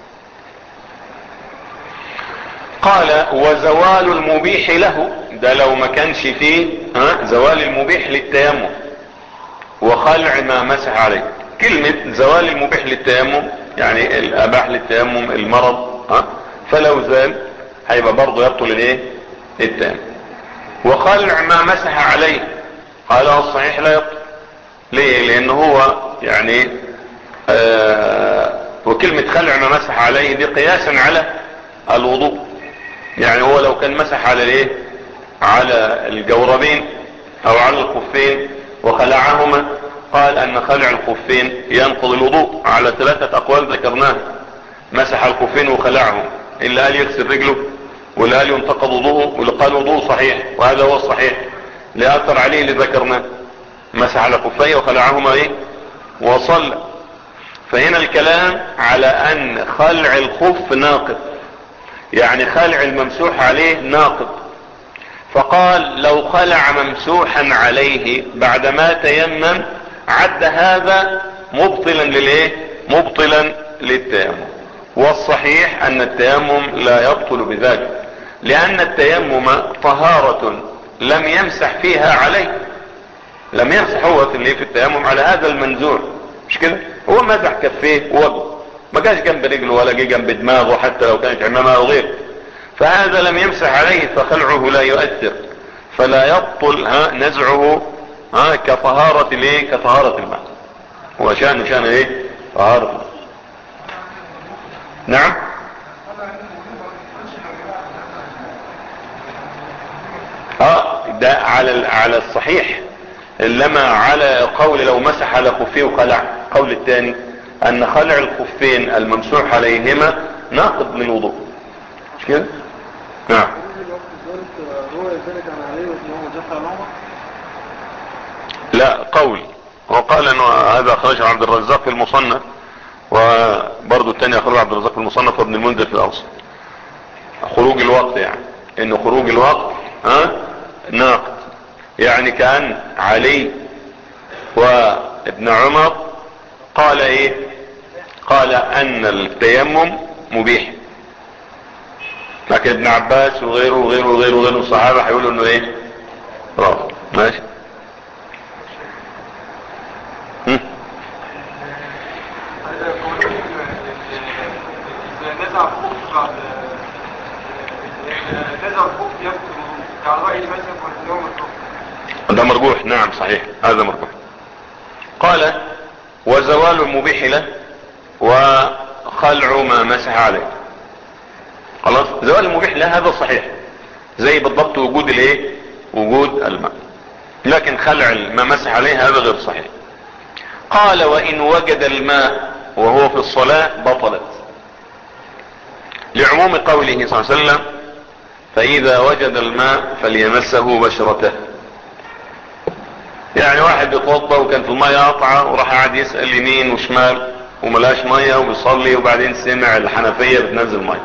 قال وزوال المبيح له ده لو ما كانش فيه ها زوال المبيح للتيمم وخلع ما مسح عليه كلمة زوال المبيح للتيمم يعني الاباح للتيمم المرض ها فلو زال هيبقى برضه يبطل الايه التيمم وخلع ما مسح عليه قال الصحيح لا يبطل ليه لان هو يعني آه وكلمة خلع ما مسح عليه دي قياسا على الوضوء يعني هو لو كان مسح على الايه على الجوربين او على الخفين وخلعهما قال ان خلع الخفين ينقض الوضوء على ثلاثة اقوال ذكرناها مسح الخفين وخلعهم الا قال يغسل رجله واللي قال ينتقض وضوءه واللي قال وضوءه صحيح وهذا هو الصحيح اللي اثر عليه اللي ذكرناه مسح على خفيه وخلعهما ايه وصلى فهنا الكلام على ان خلع الخف ناقض يعني خلع الممسوح عليه ناقض فقال لو خلع ممسوحا عليه بعدما تيمم عد هذا مبطلا للايه مبطلا للتيمم والصحيح ان التيمم لا يبطل بذلك لان التيمم طهارة لم يمسح فيها عليه لم يمسح هو في في التيمم على هذا المنزوع مش كده هو مسح كفيه ووجهه ما جاش جنب رجله ولا جه جنب دماغه حتى لو كانت عمامه او غيره فهذا لم يمسح عليه فخلعه لا يؤثر فلا يبطل ها نزعه ها كطهارة الايه كطهارة الماء هو شان شان ايه طهارة نعم اه ده على على الصحيح انما على قول لو مسح على خفيه وخلع قول الثاني ان خلع الخفين الممسوح عليهما ناقض للوضوء مش كده نعم لا قول هو قال انه هذا اخرجه عبد الرزاق في المصنف وبرضه الثاني اخرجه عبد الرزاق في المصنف وابن المنذر في الاوسط خروج الوقت يعني انه خروج الوقت ها ناقض يعني كان علي وابن عمر قال ايه قال ان التيمم مبيح لكن ابن عباس وغيره وغيره وغيره وغيره الصحابة هيقولوا انه ايه رافض ماشي هم. ده مرجوح نعم صحيح هذا مرجوح قال وزوال المبيح له وخلع ما مسح عليه خلاص زوال المبيح له هذا صحيح زي بالضبط وجود الايه وجود الماء لكن خلع ما مسح عليه هذا غير صحيح قال وان وجد الماء وهو في الصلاة بطلت لعموم قوله صلى الله عليه وسلم فاذا وجد الماء فليمسه بشرته يعني واحد بيتوضا وكان في المية قطعة وراح قاعد يسأل يمين وشمال وملاش مية وبيصلي وبعدين سمع الحنفية بتنزل مية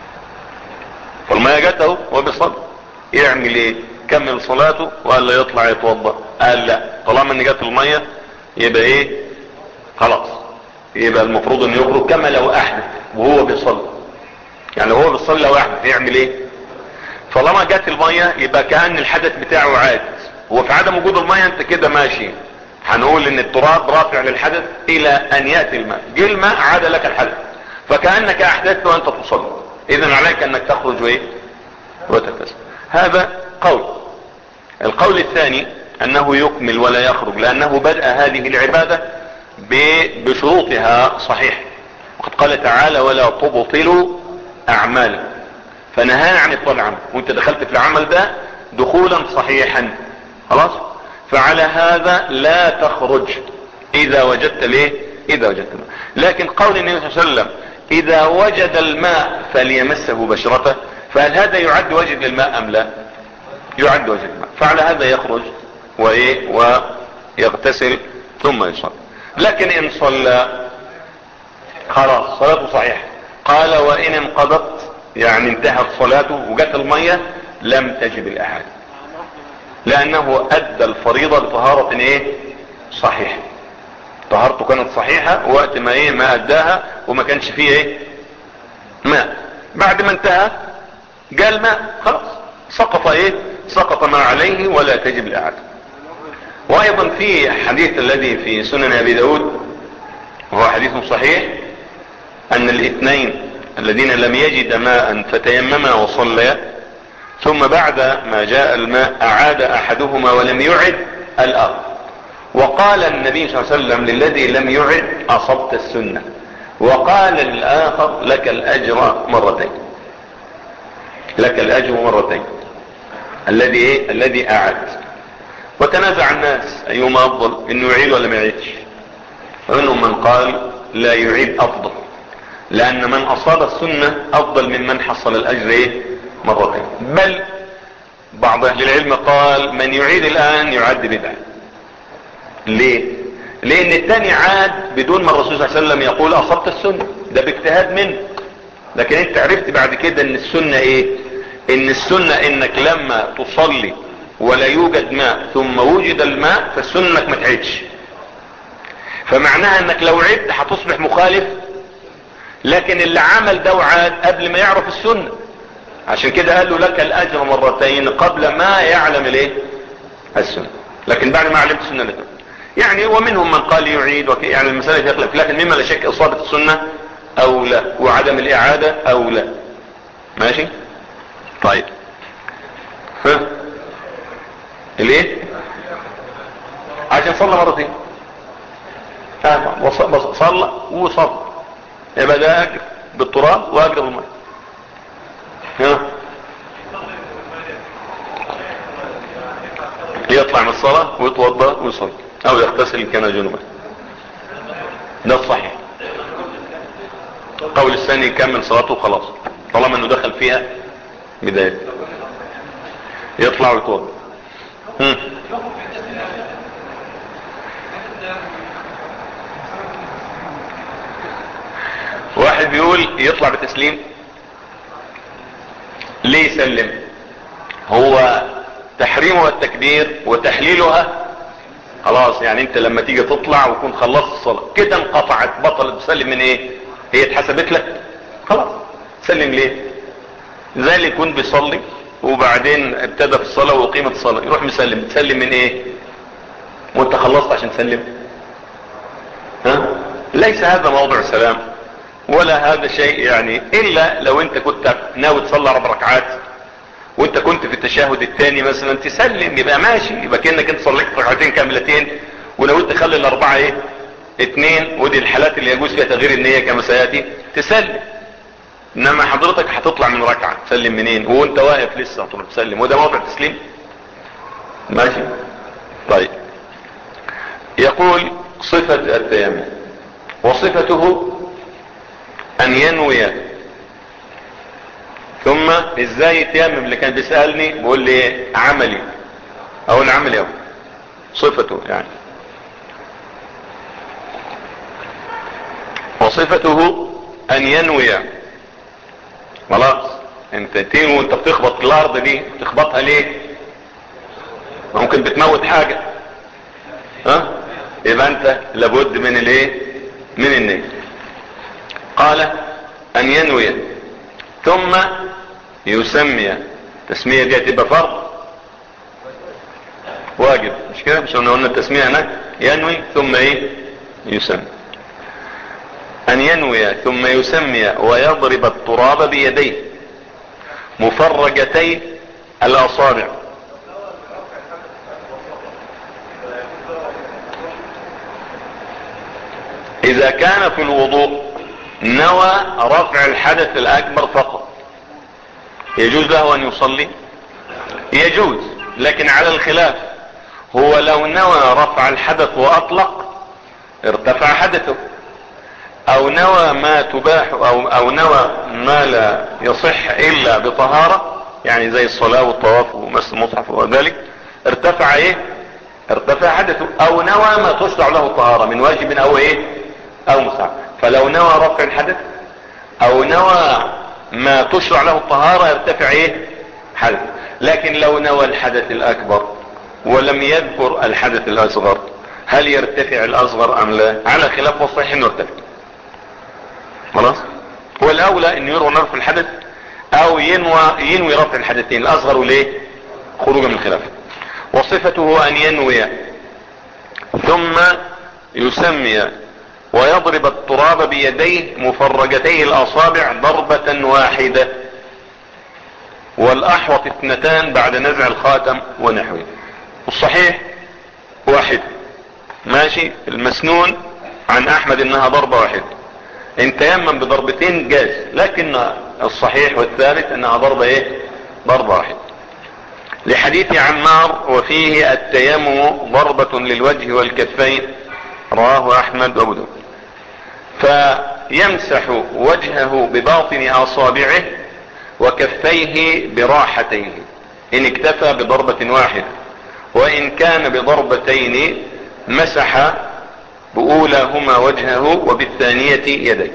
فالمية جت اهو وهو بيصلي يعمل ايه كمل صلاته ولا يطلع يتوضا قال لا طالما ان جت المية يبقى ايه خلاص يبقى المفروض انه يخرج كما لو احدث وهو بيصلي يعني وهو بيصلي لو احدث يعمل ايه طالما جت المية يبقى كأن الحدث بتاعه عاد وفي عدم وجود المية انت كده ماشي هنقول ان التراب رافع للحدث الى ان يأتي الماء جه الماء عاد لك الحدث فكأنك احدثت وانت تصلي اذا عليك انك تخرج وايه وتتسل هذا قول القول الثاني انه يكمل ولا يخرج لانه بدأ هذه العبادة بشروطها صحيح وقد قال تعالى ولا تبطلوا اعمالكم فنهانا عن ابطال العمل وانت دخلت في العمل ده دخولا صحيحا خلاص فعلى هذا لا تخرج اذا وجدت ليه اذا وجدت الماء لكن قول النبي صلى الله عليه وسلم اذا وجد الماء فليمسه بشرته فهل هذا يعد وجد للماء ام لا يعد وجد الماء فعلى هذا يخرج وايه ويغتسل ثم يصلي لكن ان صلى خلاص صلاته صحيحه قال وان انقضت يعني انتهت صلاته وجت المية لم تجب الاحد لانه ادى الفريضة بطهارة ايه صحيحة طهارته كانت صحيحة وقت ما ايه ما اداها وما كانش فيه ايه ماء بعد ما انتهى جاء الماء خلاص سقط ايه سقط ما عليه ولا تجب الاحد وايضا في حديث الذي في سنن ابي داود وهو حديث صحيح ان الاثنين الذين لم يجد ماء فتيمما وصليا ثم بعد ما جاء الماء اعاد احدهما ولم يعد الاخر وقال النبي صلى الله عليه وسلم للذي لم يعد اصبت السنة وقال الاخر لك الاجر مرتين لك الاجر مرتين الذي ايه الذي اعاد وتنازع الناس ايهما افضل انه يعيد ولا ما يعيدش فمنهم من قال لا يعيد افضل لان من اصاب السنة افضل من من حصل الاجر ايه مرتين بل بعض اهل العلم قال من يعيد الان يعد بدعة ليه لان الثاني عاد بدون ما الرسول صلى الله عليه وسلم يقول اصبت السنة ده باجتهاد منه لكن انت عرفت بعد كده ان السنة ايه ان السنة انك لما تصلي ولا يوجد ماء ثم وجد الماء فالسنة انك ما تعيدش فمعناها انك لو عدت هتصبح مخالف لكن اللي عمل ده وعاد قبل ما يعرف السنة عشان كده قال له لك الاجر مرتين قبل ما يعلم الايه السنة لكن بعد ما علمت السنة لك يعني ومنهم من قال يعيد وكي يعني المسألة يخلف لكن مما لا شك اصابة السنة او لا وعدم الاعادة او لا ماشي طيب ها الايه عشان صلى مرتين صلى وصلى يبقى ده اجر بالتراب واجر بالماء ها يطلع من الصلاة ويتوضا ويصلي او يغتسل ان كان جنوبا ده الصحيح قول الثاني يكمل صلاته وخلاص طالما انه دخل فيها بداية يطلع ويتوضا واحد بيقول يطلع بتسليم ليه يسلم هو تحريمها التكبير وتحليلها خلاص يعني انت لما تيجي تطلع ويكون خلصت الصلاة كده انقطعت بطلت تسلم من ايه هي اتحسبت لك خلاص سلم ليه زي اللي يكون بيصلي وبعدين ابتدى في الصلاة وقيمة الصلاة يروح مسلم تسلم من ايه وانت خلصت عشان تسلم ها ليس هذا موضع سلام ولا هذا شيء يعني الا لو انت كنت ناوي تصلي اربع ركعات وانت كنت في التشهد الثاني مثلا تسلم يبقى ماشي يبقى كانك انت صليت ركعتين كاملتين ونويت تخلي الاربعه ايه اثنين ودي الحالات اللي يجوز فيها تغيير النيه كما سياتي تسلم انما حضرتك هتطلع من ركعه تسلم منين وانت واقف لسه هتروح تسلم وده موضع تسليم ماشي طيب يقول صفه التيمم وصفته ان ينوي ثم ازاي يتيمم اللي كان بيسألني بيقول لي عملي اقول عملي اهو صفته يعني وصفته ان ينوي خلاص انت تنوي وانت بتخبط الارض دي بتخبطها ليه ممكن بتموت حاجة ها يبقى انت لابد من الايه من النية قال ان ينوي ثم يسمي التسمية دي هتبقى فرض واجب مش كده مش قلنا التسمية هناك ينوي ثم ايه يسمي ان ينوي ثم يسمي ويضرب التراب بيديه مفرجتي الاصابع اذا كان في الوضوء نوى رفع الحدث الاكبر فقط يجوز له ان يصلي يجوز لكن على الخلاف هو لو نوى رفع الحدث واطلق ارتفع حدثه او نوى ما تباح او, أو نوى ما لا يصح الا بطهارة يعني زي الصلاة والطواف ومس المصحف وذلك ارتفع ايه ارتفع حدثه او نوى ما تشرع له الطهارة من واجب او ايه او مستحب فلو نوى رفع الحدث او نوى ما تشرع له الطهارة يرتفع ايه حدث لكن لو نوى الحدث الاكبر ولم يذكر الحدث الاصغر هل يرتفع الاصغر ام لا على خلاف والصحيح انه يرتفع خلاص هو الاولى انه يروى رفع الحدث او ينوى ينوي رفع الحدثين الاصغر وليه خروجا من الخلاف وصفته ان ينوي ثم يسمي ويضرب التراب بيديه مفرجتي الاصابع ضربة واحدة والاحوط اثنتان بعد نزع الخاتم ونحوه الصحيح واحد ماشي المسنون عن احمد انها ضربة واحدة ان تيمم بضربتين جاز لكن الصحيح والثالث انها ضربة ايه ضربة واحدة لحديث عمار وفيه التيمم ضربة للوجه والكفين رواه احمد وابو داود فيمسح وجهه بباطن اصابعه وكفيه براحتيه ان اكتفى بضربة واحدة وان كان بضربتين مسح بأولاهما وجهه وبالثانية يديه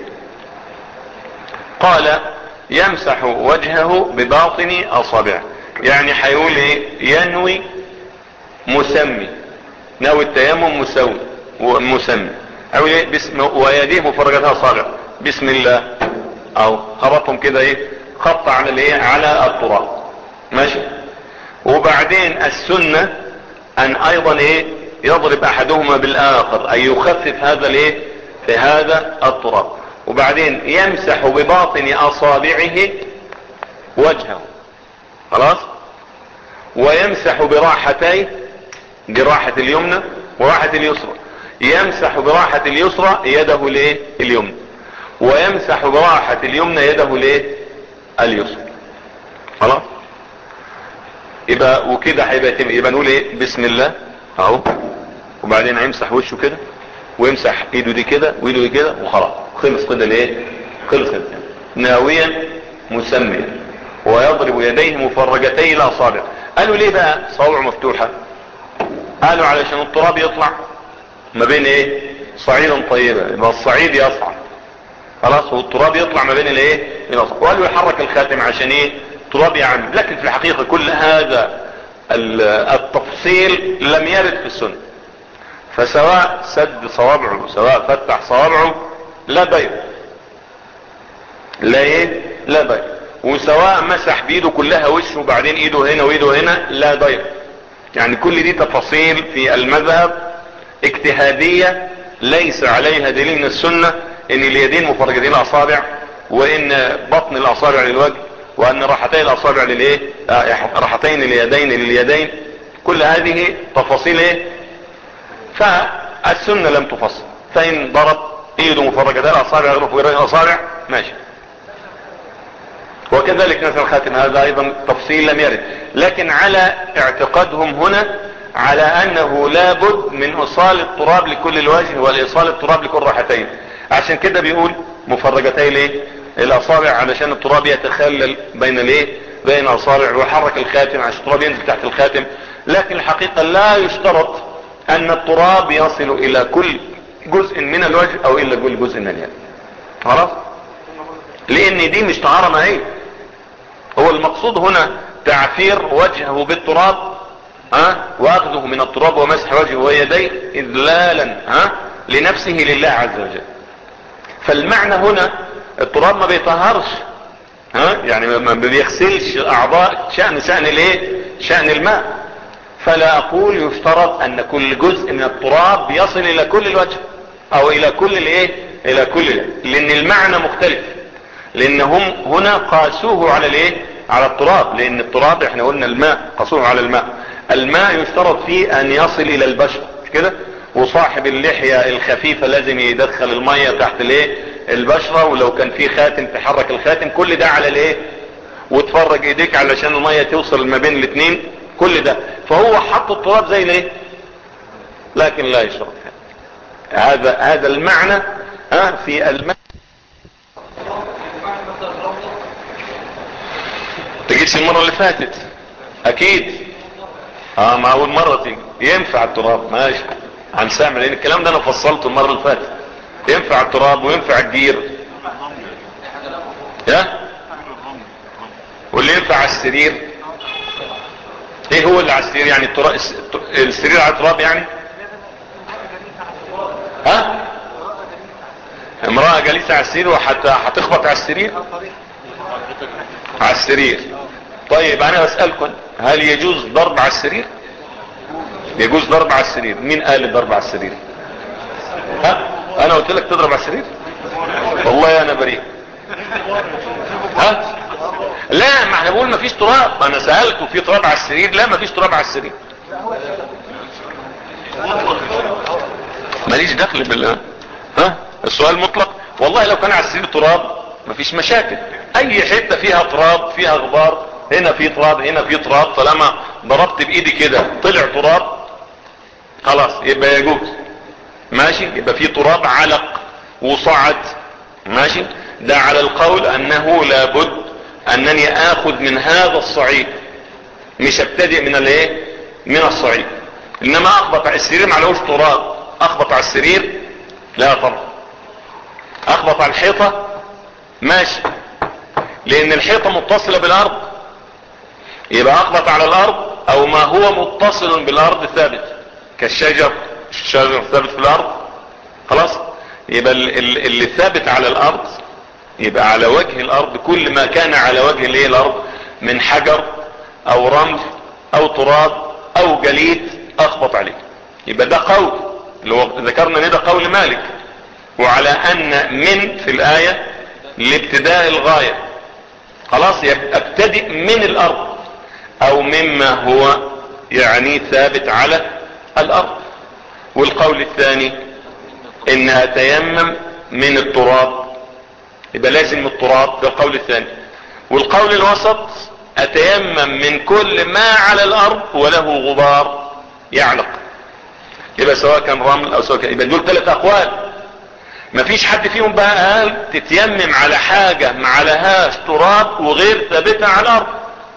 قال يمسح وجهه بباطن اصابعه يعني حيقول ايه ينوي مسمي نوي التيمم مسوي ومسمي او ايه بسم ويديه مفرجتها اصابع بسم الله او خبطهم كده ايه خط على الايه على التراب ماشي وبعدين السنة ان ايضا ايه يضرب احدهما بالاخر اي يخفف هذا الايه في هذا التراب وبعدين يمسح بباطن اصابعه وجهه خلاص ويمسح براحتيه براحة اليمنى وراحة اليسرى يمسح براحة اليسرى يده الايه اليمنى ويمسح براحة اليمنى يده الايه اليسرى خلاص يبقى وكده هيبقى يتم يبقى نقول ايه بسم الله اهو وبعدين هيمسح وشه كده ويمسح ايده دي كده وايده دي كده وخلاص خلص كده الايه خلص كده ناويا مسميا ويضرب يديه مفرجتي الاصابع قالوا ليه بقى صوابعه مفتوحة قالوا علشان التراب يطلع ما بين ايه صعيدا طيبا يبقى الصعيد يصعد خلاص والتراب يطلع ما بين الايه وقالوا يحرك الخاتم عشان ايه تراب يعمل لكن في الحقيقة كل هذا التفصيل لم يرد في السنة فسواء سد صوابعه سواء فتح صوابعه لا بيع لا ايه لا بيع وسواء مسح بايده كلها وشه وبعدين ايده هنا وايده هنا لا ضير يعني كل دي تفاصيل في المذهب اجتهادية ليس عليها دليل من السنة ان اليدين مفرجتين الاصابع وان بطن الاصابع للوجه وان راحتي الاصابع للايه آه راحتين اليدين لليدين كل هذه تفاصيل ايه فالسنة لم تفصل فان ضرب ايده مفرجتين الاصابع يغرف ويرين الاصابع ماشي وكذلك مثل الخاتم هذا ايضا تفصيل لم يرد لكن على اعتقادهم هنا على انه لابد من اصال التراب لكل الوجه والاصال التراب لكل راحتين عشان كده بيقول مفرجتي الايه الاصابع علشان التراب يتخلل بين الايه بين اصابع ويحرك الخاتم عشان التراب ينزل تحت الخاتم لكن الحقيقة لا يشترط ان التراب يصل الى كل جزء من الوجه او الى كل جزء من اليد خلاص لان دي مش طهارة ما هي هو المقصود هنا تعفير وجهه بالتراب ها واخذه من التراب ومسح وجهه ويديه اذلالا ها لنفسه لله عز وجل فالمعنى هنا التراب ما بيطهرش ها يعني ما بيغسلش اعضاء شأن شأن الايه شأن الماء فلا اقول يفترض ان كل جزء من التراب يصل الى كل الوجه او الى كل الايه الى كل لان المعنى مختلف لانهم هنا قاسوه على الايه على التراب لان التراب احنا قلنا الماء قاسوه على الماء الماء يشترط فيه ان يصل الى البشرة مش كده وصاحب اللحية الخفيفة لازم يدخل المية تحت الايه البشرة ولو كان في خاتم تحرك الخاتم كل ده على الايه وتفرج ايديك علشان المية توصل ما بين الاثنين كل ده فهو حط التراب زي الايه لكن لا يشترط هذا هذا المعنى ها في الماء تجيش المرة اللي فاتت اكيد اه ما اول مرة تيجي ينفع التراب ماشي عن سامع لان الكلام ده انا فصلته المرة اللي فاتت ينفع التراب وينفع الجير يا واللي ينفع على السرير ايه هو اللي على السرير يعني التراب السرير على التراب يعني ها امرأة جالسة على السرير وحتى هتخبط على السرير على السرير طيب انا بسألكم هل يجوز ضرب على السرير يجوز ضرب على السرير مين قال الضرب على السرير ها انا قلت لك تضرب على السرير والله انا بريء ها لا ما احنا بقول مفيش تراب انا سألته في تراب على السرير لا مفيش تراب على السرير ماليش دخل بالله ها السؤال مطلق والله لو كان على السرير تراب مفيش مشاكل اي حتة فيها تراب فيها غبار هنا في تراب هنا في تراب طالما ضربت بايدي كده طلع تراب خلاص يبقى يجوز ماشي يبقى في تراب علق وصعد ماشي ده على القول انه لابد انني اخذ من هذا الصعيد مش ابتدئ من الايه من الصعيد انما اخبط على السرير معلوش تراب اخبط على السرير لا طبعا اخبط على الحيطة ماشي لان الحيطة متصلة بالارض يبقى اخبط على الارض او ما هو متصل بالارض ثابت كالشجر الشجر ثابت في الارض خلاص يبقى اللي ثابت على الارض يبقى على وجه الارض كل ما كان على وجه الايه الارض من حجر او رمل او تراب او جليد اخبط عليه يبقى ده قول اللي هو ذكرنا ان ده قول مالك وعلى ان من في الاية لابتداء الغاية خلاص يبقى ابتدئ من الارض او مما هو يعني ثابت على الارض والقول الثاني ان اتيمم من التراب يبقى لازم التراب ده القول الثاني والقول الوسط اتيمم من كل ما على الارض وله غبار يعلق يبقى سواء كان رمل او سواء كان يبقى دول ثلاث اقوال مفيش حد فيهم بقى قال تتيمم على حاجة ما عليهاش تراب وغير ثابتة على الارض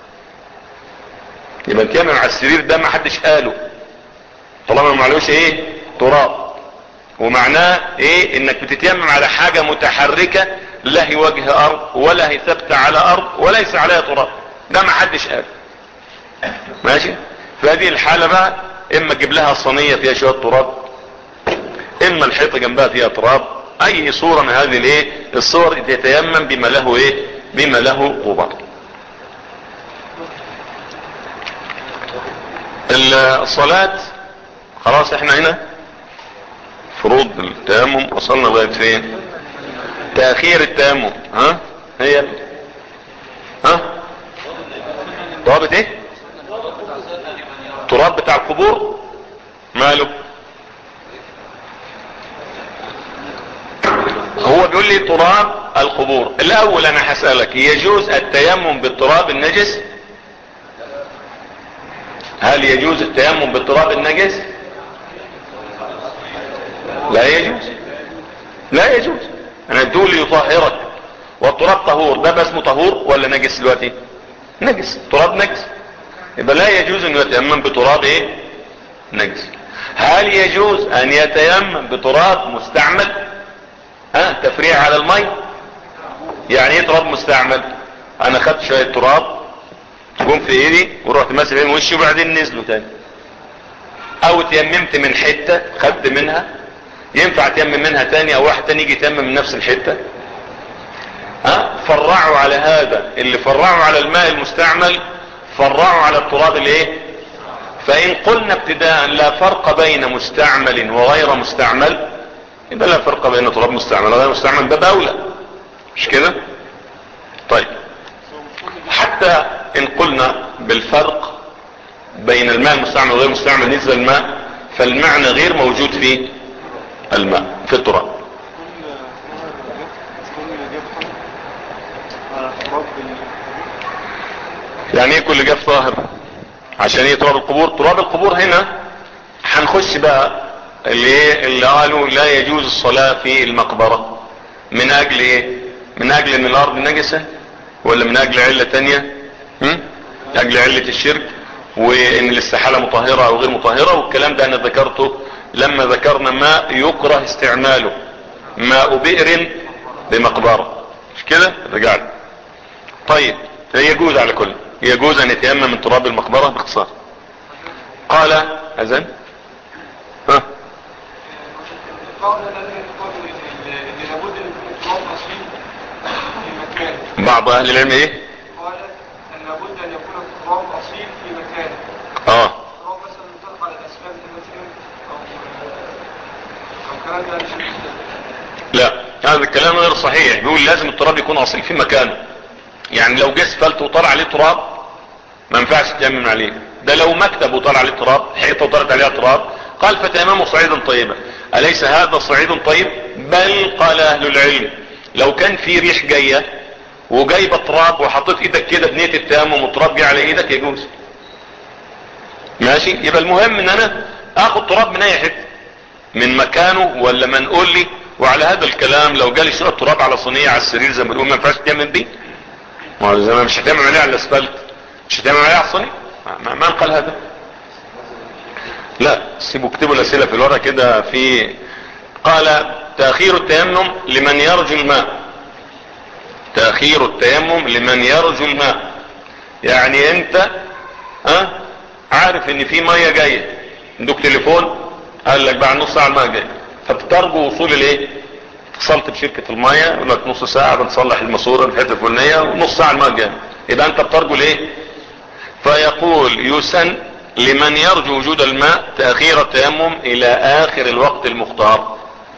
يبقى تيمم على السرير ده ما حدش قاله طالما ما معلوش ايه تراب ومعناه ايه انك بتتيمم على حاجة متحركة لا هي وجه ارض ولا هي ثابتة على ارض وليس عليها تراب ده ما حدش قال ماشي فهذه الحالة بقى اما تجيب لها صينية فيها شوية تراب اما الحيطة جنبها فيها تراب اي صورة من هذه الايه الصور تتيمم بما له ايه بما له غبار الصلاة خلاص احنا هنا فروض التيمم وصلنا لغاية فين تأخير التيمم ها هي ها ضابط ايه تراب بتاع القبور ماله هو بيقول لي تراب القبور الاول انا هسألك يجوز التيمم بالتراب النجس هل يجوز التيمم بالتراب النجس لا يجوز لا يجوز انا تقول يطهرك والتراب طهور ده بس اسمه طهور ولا نجس دلوقتي نجس تراب نجس يبقى لا يجوز انه يتيمم بتراب ايه نجس هل يجوز ان يتيمم بتراب مستعمل ها تفريع على المي يعني ايه تراب مستعمل انا خدت شوية تراب جم في ايدي ورحت ماسك بين وشي وبعدين نزلوا تاني او تيممت من حتة خدت منها ينفع تيمم منها تاني او واحد تاني يجي يتيمم من نفس الحتة ها فرعوا على هذا اللي فرعوا على الماء المستعمل فرعوا على التراب الايه فان قلنا ابتداء لا فرق بين مستعمل وغير مستعمل يبقى لا فرق بين تراب مستعمل وغير مستعمل باب اولى مش كده طيب حتى ان قلنا بالفرق بين الماء المستعمل وغير المستعمل بالنسبه للماء فالمعنى غير موجود في الماء في التراب يعني ايه كل جاف طاهر عشان ايه تراب القبور تراب القبور هنا هنخش بقى اللي ايه اللي قالوا لا يجوز الصلاة في المقبرة من اجل ايه من اجل ان الارض نجسة ولا من اجل علة تانية هم؟ اجل علة الشرك وان الاستحالة مطهرة او غير مطهرة والكلام ده انا ذكرته لما ذكرنا ما يكره استعماله ماء بئر بمقبرة مش كده رجعنا طيب يجوز على كل يجوز ان يتيمم من تراب المقبرة باختصار قال اذن ها بعض اهل العلم ايه قال ان لابد ان يكون التراب اصيل في مكانه اه التراب مثلا يطلق على الاسباب مثلا او او كلام ده مش لا هذا الكلام غير صحيح بيقول لازم التراب يكون اصيل في مكانه يعني لو جه اسفلت وطلع عليه تراب ما ينفعش تيمم عليه ده لو مكتب وطلع عليه تراب حيطه وطلعت عليها تراب قال فتيمموا صعيدا طيبا اليس هذا صعيد طيب بل قال اهل العلم لو كان في ريح جايه وجايبه تراب وحطيت ايدك كده بنيه التيمم والتراب جه على ايدك يجوز ماشي يبقى المهم ان انا اخد تراب من اي حته من مكانه ولا منقول لي وعلى هذا الكلام لو جالي شويه تراب على صينيه على السرير زي ما بنقول ما ينفعش تيمم بيه ما هو زمان مش هتعمل عليه على الاسفلت مش هتعمل عليه على الصني ما من قال هذا لا سيبوا اكتبوا الاسئله في الورقه كده في قال تاخير التيمم لمن يرجو الماء تاخير التيمم لمن يرجو الماء يعني انت ها أه؟ عارف ان في ميه جايه عندك تليفون قال لك بعد نص ساعه الميه جايه فبترجو وصول الايه اتصلت بشركه الميه يقول لك نص ساعه بنصلح الماسوره في الحته الفلانيه ونص ساعه الميه جايه يبقى انت بترجو الايه فيقول يسن لمن يرجو وجود الماء تاخير التيمم الى اخر الوقت المختار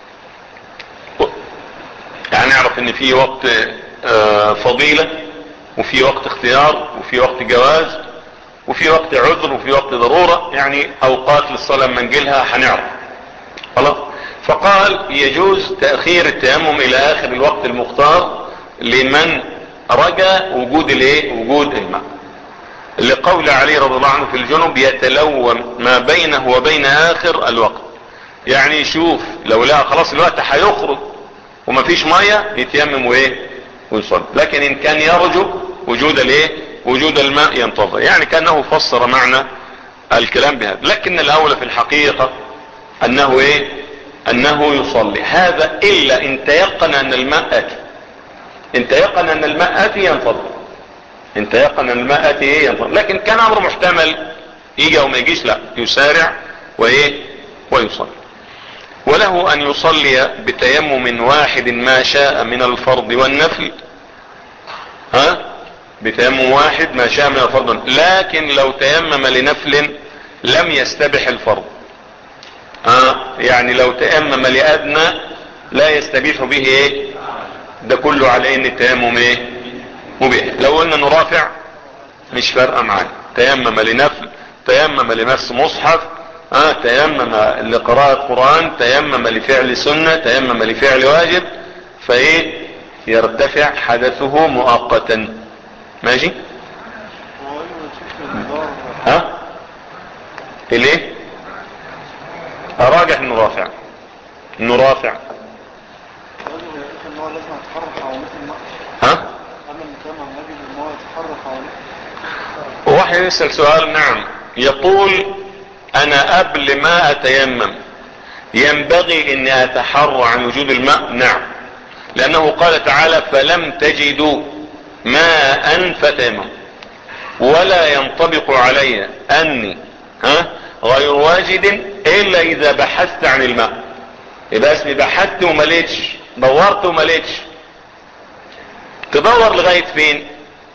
يعني نعرف ان في وقت فضيلة وفي وقت اختيار وفي وقت جواز وفي وقت عذر وفي وقت ضرورة يعني اوقات للصلاة لما نجيلها هنعرف خلاص فقال يجوز تأخير التيمم الى اخر الوقت المختار لمن رجى وجود الايه وجود الماء لقول علي رضي الله عنه في الجنوب يتلوم ما بينه وبين اخر الوقت يعني يشوف لو لقى خلاص الوقت هيخرج ومفيش ميه يتيمم وايه ويصلي لكن ان كان يرجو وجود الايه وجود الماء ينتظر يعني كانه فسر معنى الكلام بهذا لكن الاولى في الحقيقة انه ايه انه يصلي هذا الا ان تيقن ان الماء اتي ان تيقن ان الماء اتي ينتظر ان تيقن ان الماء اتي ايه ينتظر لكن كان امر محتمل يجي او ما يجيش لا يسارع وايه ويصلي وله ان يصلي بتيمم واحد ما شاء من الفرض والنفل ها بتيمم واحد ما شاء من الفرض والنفل. لكن لو تيمم لنفل لم يستبح الفرض ها يعني لو تيمم لأدنى لا يستبيح به ايه ده كله على ان التيمم ايه مبيح لو قلنا نرافع مش فارقه معانا تيمم لنفل تيمم لمس مصحف اه تيمم لقراءة قرآن تيمم لفعل سنة تيمم لفعل واجب فايه يرتفع حدثه مؤقتا ماشي ها ليه اراجح انه رافع انه رافع ها واحد يسأل سؤال نعم يقول انا قبل ما اتيمم ينبغي اني اتحرى عن وجود الماء نعم لانه قال تعالى فلم تجدوا ماء فتيمم ولا ينطبق علي اني ها غير واجد الا اذا بحثت عن الماء يبقى اسمي بحثت وما لقيتش دورت وما لقيتش تدور لغاية فين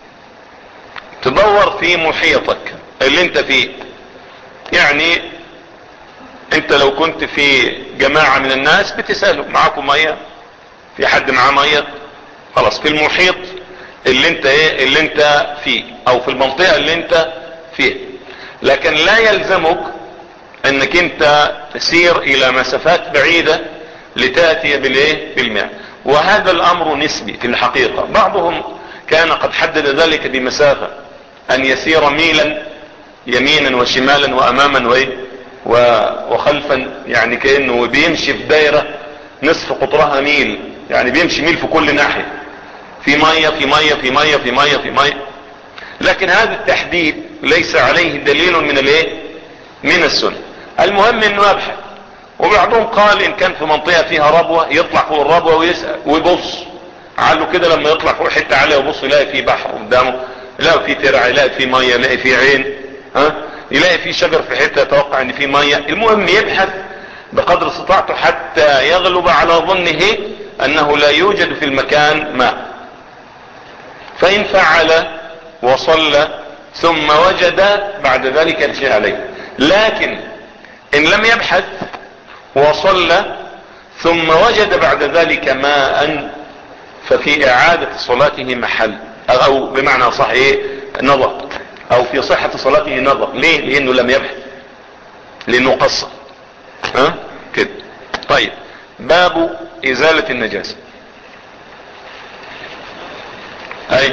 تدور في محيطك اللي انت فيه يعني انت لو كنت في جماعة من الناس بتسألوا معاكم مية في حد معاه مية خلاص في المحيط اللي انت ايه اللي انت فيه او في المنطقة اللي انت فيها لكن لا يلزمك انك انت تسير الى مسافات بعيدة لتأتي بالايه بالماء وهذا الامر نسبي في الحقيقة بعضهم كان قد حدد ذلك بمسافة ان يسير ميلا يمينا وشمالا واماما وايه وخلفا يعني كأنه بيمشي في دايرة نصف قطرها ميل يعني بيمشي ميل في كل ناحية في مية في مية في مية في مية في مية لكن هذا التحديد ليس عليه دليل من الايه من السنة المهم انه يبحث وبعضهم قال ان كان في منطقة فيها ربوة يطلع فوق الربوة ويسأل ويبص عاله كده لما يطلع فوق حتة عالية ويبص يلاقي في بحر قدامه يلاقي في ترع يلاقي في مية يلاقي في عين ها يلاقي في شجر في حتة يتوقع ان في مية المهم يبحث بقدر استطاعته حتى يغلب على ظنه انه لا يوجد في المكان ماء فان فعل وصلى ثم وجد بعد ذلك يرجع عليه لكن ان لم يبحث وصلى ثم وجد بعد ذلك ماء ففي اعادة صلاته محل او بمعنى صح ايه نظر او في صحة صلاته نظر ليه لانه لم يبحث لانه قصر ها كده طيب باب ازالة النجاسة اي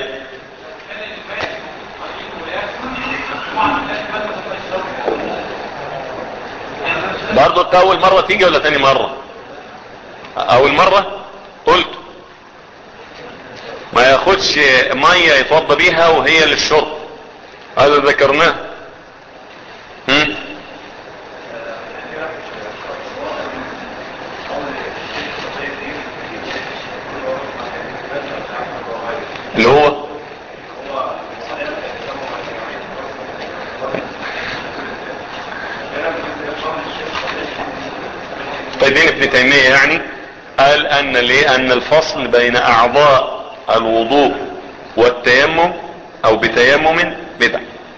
برضو اول مرة تيجي ولا تاني مرة اول مرة قلت ما ياخدش مية يتوضى بيها وهي للشرب هذا ذكرناه هم؟ اللي هو طيب ابن تيمية يعني قال ان ليه ان الفصل بين اعضاء الوضوء والتيمم او بتيمم بدع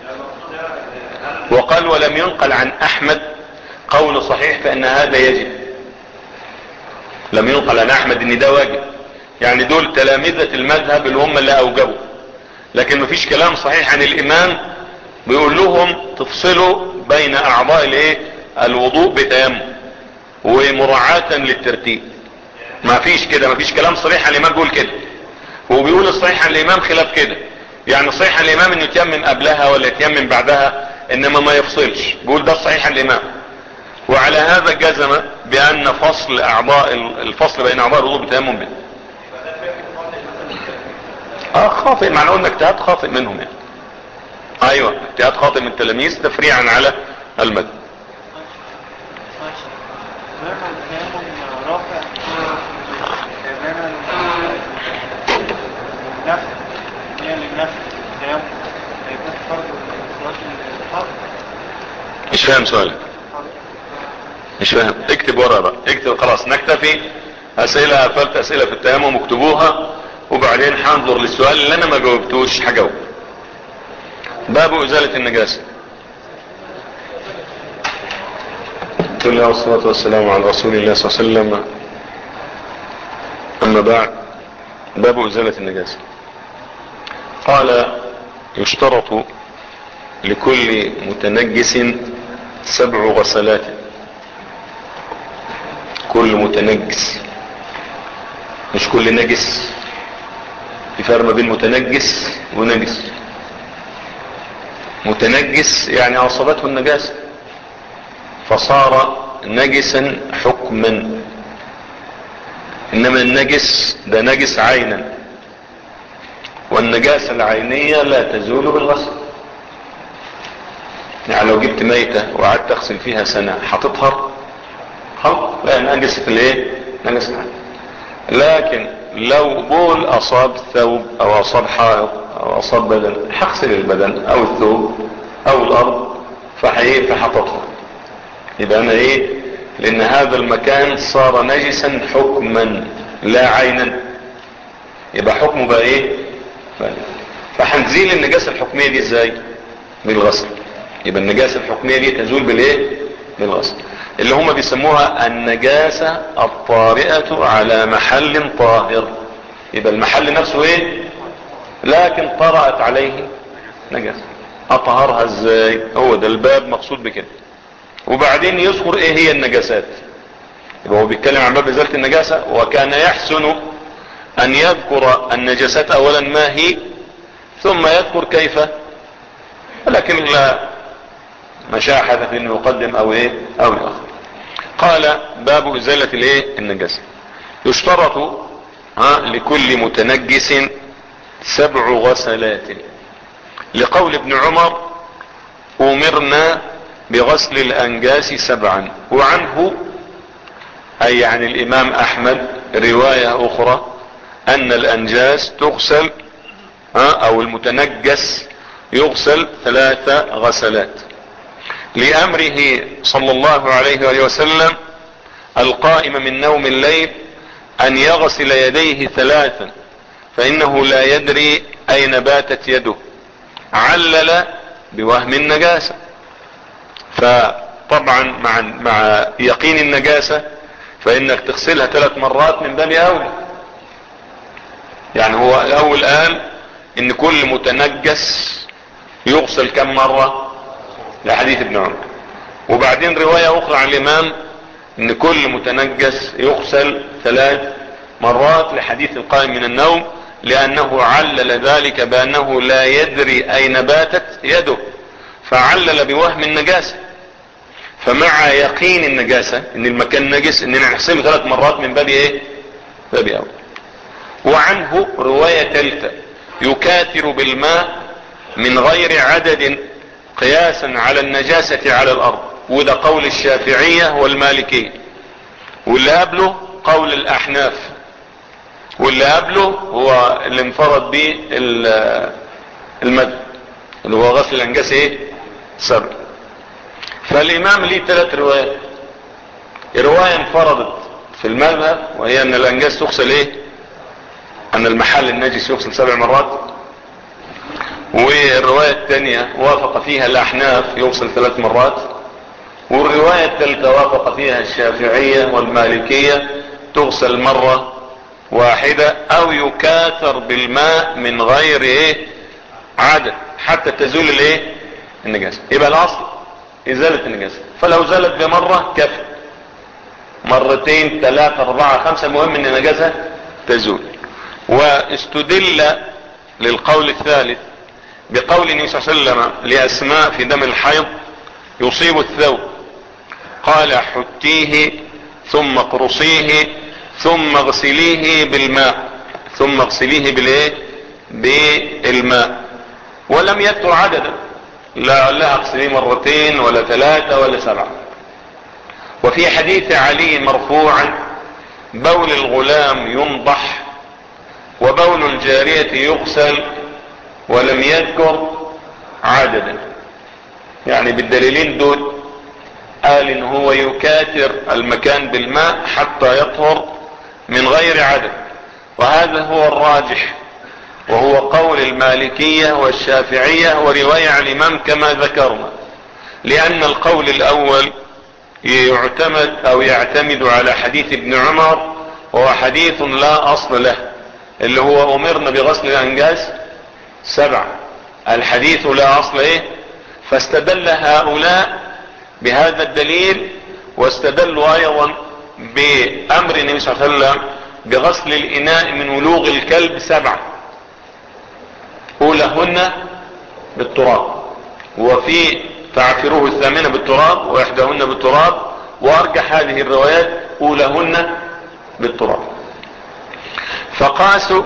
وقال ولم ينقل عن احمد قول صحيح فان هذا يجب لم ينقل عن احمد ان ده واجب يعني دول تلامذة المذهب اللي هم اللي اوجبوا لكن مفيش كلام صحيح عن الامام بيقول لهم تفصلوا بين اعضاء الايه الوضوء بتيمم ومراعاة للترتيب ما فيش كده ما فيش كلام صريح عن الامام بيقول كده هو بيقول الصحيح عن الامام خلاف كده يعني صحيح عن الامام انه يتيمم قبلها ولا يتيمم بعدها انما ما يفصلش بيقول ده الصحيح عن الامام وعلى هذا جزم بان فصل اعضاء الفصل بين اعضاء الوضوء بتيمم به اه خاطئ معنى قلنا اجتهاد خاطئ منهم يعني ايوه اجتهاد خاطئ من التلاميذ تفريعا على المذهب تمام التيمم رافع تمام النفس هي للنفس التيمم هيكون فرض صلاة الفرض مش فاهم سؤالك مش فاهم اكتب ورقه بقى اكتب خلاص نكتفي اسئله قفلت اسئله في التيمم اكتبوها وبعدين هنظر للسؤال اللي انا ما جاوبتوش هجاوب باب ازاله النجاسه بسم الله والصلاة والسلام على رسول الله صلى الله عليه وسلم أما بعد باب إزالة النجاسة قال يشترط لكل متنجس سبع غسلات كل متنجس مش كل نجس في فرق ما بين متنجس ونجس متنجس يعني أصابته النجاسة فصار نجسا حكما انما النجس ده نجس عينا والنجاسة العينية لا تزول بالغسل يعني لو جبت ميتة وقعدت تغسل فيها سنة هتطهر خلاص لا نجست الايه نجس العين لكن لو بول اصاب ثوب او اصاب حائط او اصاب بدن هغسل البدن او الثوب او الارض فحيه فهتطهر يبقى انا ايه لان هذا المكان صار نجسا حكما لا عينا يبقى حكمه بقى ايه فهنزيل النجاسة الحكمية دي ازاي بالغسل يبقى النجاسة الحكمية دي تزول بالايه بالغسل اللي هم بيسموها النجاسة الطارئة على محل طاهر يبقى المحل نفسه ايه لكن طرأت عليه نجاسة اطهرها ازاي هو ده الباب مقصود بكده وبعدين يذكر ايه هي النجاسات يبقى هو بيتكلم عن باب ازالة النجاسة وكان يحسن ان يذكر النجاسات اولا ما هي ثم يذكر كيف ولكن لا مشاحة في انه يقدم او ايه او يأخر قال باب ازالة الايه النجاسة يشترط ها لكل متنجس سبع غسلات لقول ابن عمر امرنا بغسل الانجاس سبعا وعنه اي عن الامام احمد رواية اخرى ان الانجاس تغسل او المتنجس يغسل ثلاث غسلات لامره صلى الله عليه وآله وسلم القائم من نوم الليل ان يغسل يديه ثلاثا فانه لا يدري اين باتت يده علل بوهم النجاسة فطبعا مع, مع يقين النجاسة فانك تغسلها ثلاث مرات من باب اولى يعني هو الاول قال ان كل متنجس يغسل كم مرة لحديث ابن عمر وبعدين رواية اخرى عن الامام ان كل متنجس يغسل ثلاث مرات لحديث القائم من النوم لانه علل ذلك بانه لا يدري اين باتت يده فعلل بوهم النجاسة فمع يقين النجاسة ان المكان نجس اننا نحسبه ثلاث مرات من باب ايه باب اول وعنه رواية ثالثة يكاثر بالماء من غير عدد قياسا على النجاسة على الارض وده قول الشافعية والمالكية واللي قبله قول الاحناف واللي قبله هو اللي انفرد به المد اللي هو غسل الانجاس ايه سبع فالامام ليه ثلاث روايات رواية انفردت في المذهب وهي ان الانجاس تغسل ايه ان المحل النجس يغسل سبع مرات والرواية الثانية وافق فيها الاحناف يغسل ثلاث مرات والرواية الثالثة وافق فيها الشافعية والمالكية تغسل مرة واحدة او يكاثر بالماء من غير ايه عدد حتى تزول الايه النجاسة يبقى الاصل ازالة النجاسة فلو زالت بمرة كفت مرتين ثلاثة اربعة خمسة المهم ان النجاسة تزول واستدل للقول الثالث بقول النبي صلى الله عليه وسلم لاسماء في دم الحيض يصيب الثوب قال حتيه ثم قرصيه ثم اغسليه بالماء ثم اغسليه بالايه بالماء ولم يذكر عددا لا لا اغسليه مرتين ولا ثلاثة ولا سبعة وفي حديث علي مرفوعا بول الغلام ينضح وبول الجارية يغسل ولم يذكر عددا يعني بالدليلين دول قال ان هو يكاثر المكان بالماء حتى يطهر من غير عدد وهذا هو الراجح وهو قول المالكية والشافعية ورواية عن الامام كما ذكرنا لان القول الاول يعتمد او يعتمد على حديث ابن عمر وهو حديث لا اصل له اللي هو امرنا بغسل الانجاز سبعة الحديث لا اصل ايه فاستدل هؤلاء بهذا الدليل واستدلوا ايضا بامر النبي صلى الله عليه وسلم بغسل الاناء من ولوغ الكلب سبعة اولهن بالتراب وفي تعفروه الثامنة بالتراب واحداهن بالتراب وارجح هذه الروايات اولهن بالتراب فقاسوا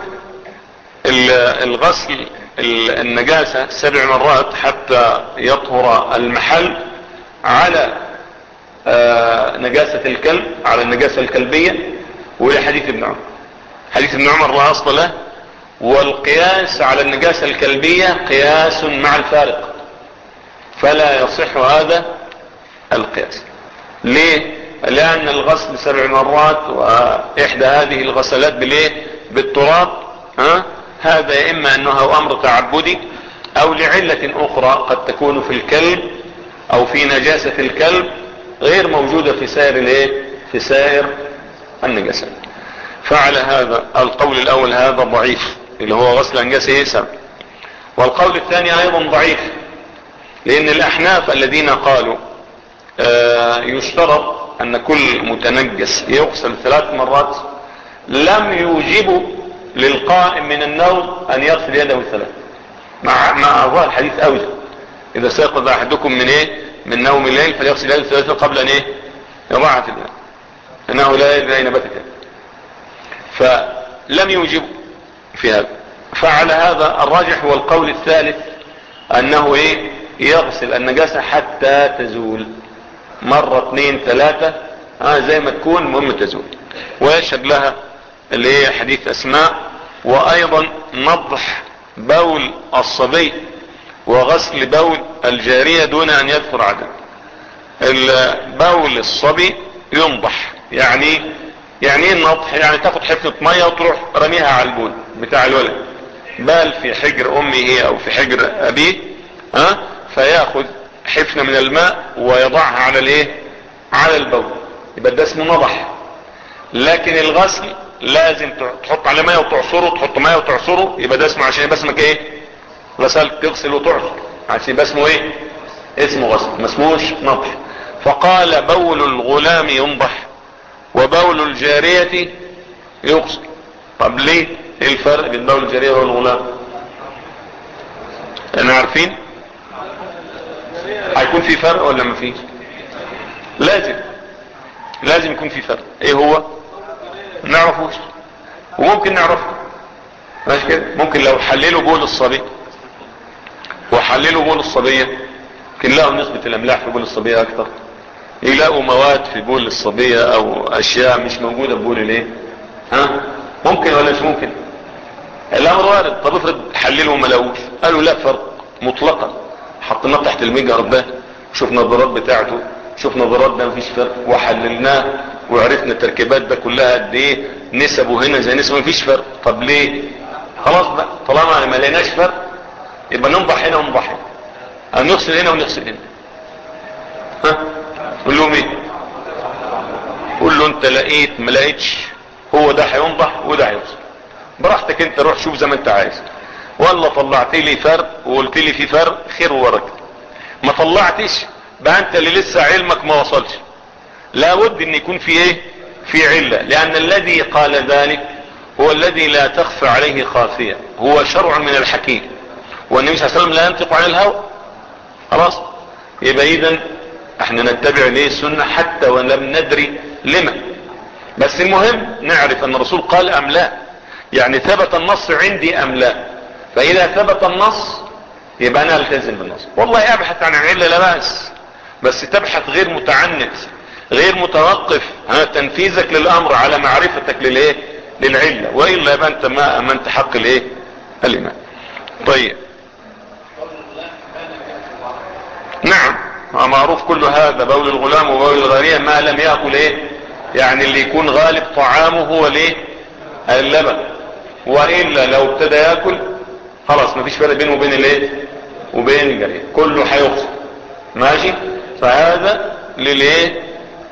الغسل النجاسة سبع مرات حتى يطهر المحل على نجاسة الكلب على النجاسة الكلبية ولحديث ابن عمر حديث ابن عمر لا اصل له والقياس على النجاسة الكلبية قياس مع الفارق فلا يصح هذا القياس ليه لان الغسل سبع مرات واحدى هذه الغسلات بالايه بالتراب ها هذا يا اما انه امر تعبدي او لعلة اخرى قد تكون في الكلب او في نجاسة الكلب غير موجودة في سائر الايه في سائر النجاسات فعلى هذا القول الاول هذا ضعيف اللي هو غسل انجاسة يسر والقول الثاني ايضا ضعيف لان الاحناف الذين قالوا آه يشترط ان كل متنجس يغسل ثلاث مرات لم يوجبوا للقائم من النوم ان يغسل يده ثلاث مع مع ظاهر الحديث اوجه اذا سيقظ احدكم من ايه من نوم الليل فليغسل يده ثلاثة قبل ان ايه يضعها في الماء انه لا يدري اين باتت فلم يوجب في هذا فعلى هذا الراجح هو القول الثالث انه ايه يغسل النجاسة حتى تزول مرة اثنين ثلاثة اه زي ما تكون المهم تزول ويشهد لها اللي هي حديث اسماء وايضا نضح بول الصبي وغسل بول الجارية دون ان يذكر عدد بول الصبي ينضح يعني يعني ايه النضح يعني تاخد حفنة مية وتروح رميها على البول بتاع الولد بال في حجر امه او في حجر ابيه ها فياخد حفنة من الماء ويضعها على الايه على البول يبقى ده اسمه نضح لكن الغسل لازم تحط عليه ميه وتعصره تحط ميه وتعصره يبقى ده اسمه عشان يبقى اسمك ايه غسلت تغسل وتعصر عشان يبقى اسمه ايه اسمه غسل ما اسموش نضح فقال بول الغلام ينضح وبول الجارية يغسل طب ليه ايه الفرق بين بول الجارية وبول الغلام احنا عارفين هيكون في فرق ولا ما فيش لازم لازم يكون في فرق ايه هو نعرفوش وممكن نعرفه ماشي كده ممكن لو حللوا بول الصبي وحللوا بول الصبية يمكن لقوا نسبة الاملاح في بول الصبية اكتر يلاقوا مواد في بول الصبية او اشياء مش موجودة في بول الايه ها ممكن ولا مش ممكن الامر وارد طب افرض حللوا وما لقوش قالوا لا فرق مطلقا حطيناه تحت المجهر ده شفنا الضرات بتاعته شفنا الضرات ده مفيش فرق وحللناه وعرفنا التركيبات ده كلها قد ايه نسبه هنا زي نسبه مفيش فرق طب ليه خلاص بقى طالما ما لقيناش فرق يبقى ننضح هنا وننضح هنا أو نغسل هنا ونغسل هنا ها قول لهم ايه قول له انت لقيت ما لقيتش هو ده هينضح وده هيغسل براحتك انت روح شوف زي ما انت عايز ولا طلعت لي فرق وقلت لي في فرق خير وبركه ما طلعتش بقى انت اللي لسه علمك ما وصلش لابد ان يكون في ايه في علة لان الذي قال ذلك هو الذي لا تخفى عليه خافية هو شرع من الحكيم والنبي صلى الله عليه وسلم لا ينطق عن الهوى خلاص يبقى اذا احنا نتبع ليه السنة حتى ولم ندري لما بس المهم نعرف ان الرسول قال ام لا يعني ثبت النص عندي ام لا فاذا ثبت النص يبقى انا التزم بالنص والله ابحث عن العلة لا بأس بس تبحث غير متعنت غير متوقف ها تنفيذك للامر على معرفتك للايه للعلة وإلا يبقى انت ما امنت حق الايه الايمان طيب نعم معروف كل هذا بول الغلام وبول الغرية ما لم يأكل ايه يعني اللي يكون غالب طعامه هو الايه اللبن وإلا لو ابتدى يأكل خلاص مفيش فرق بينه وبين الايه وبين الجريء كله هيغسل ماشي فهذا للايه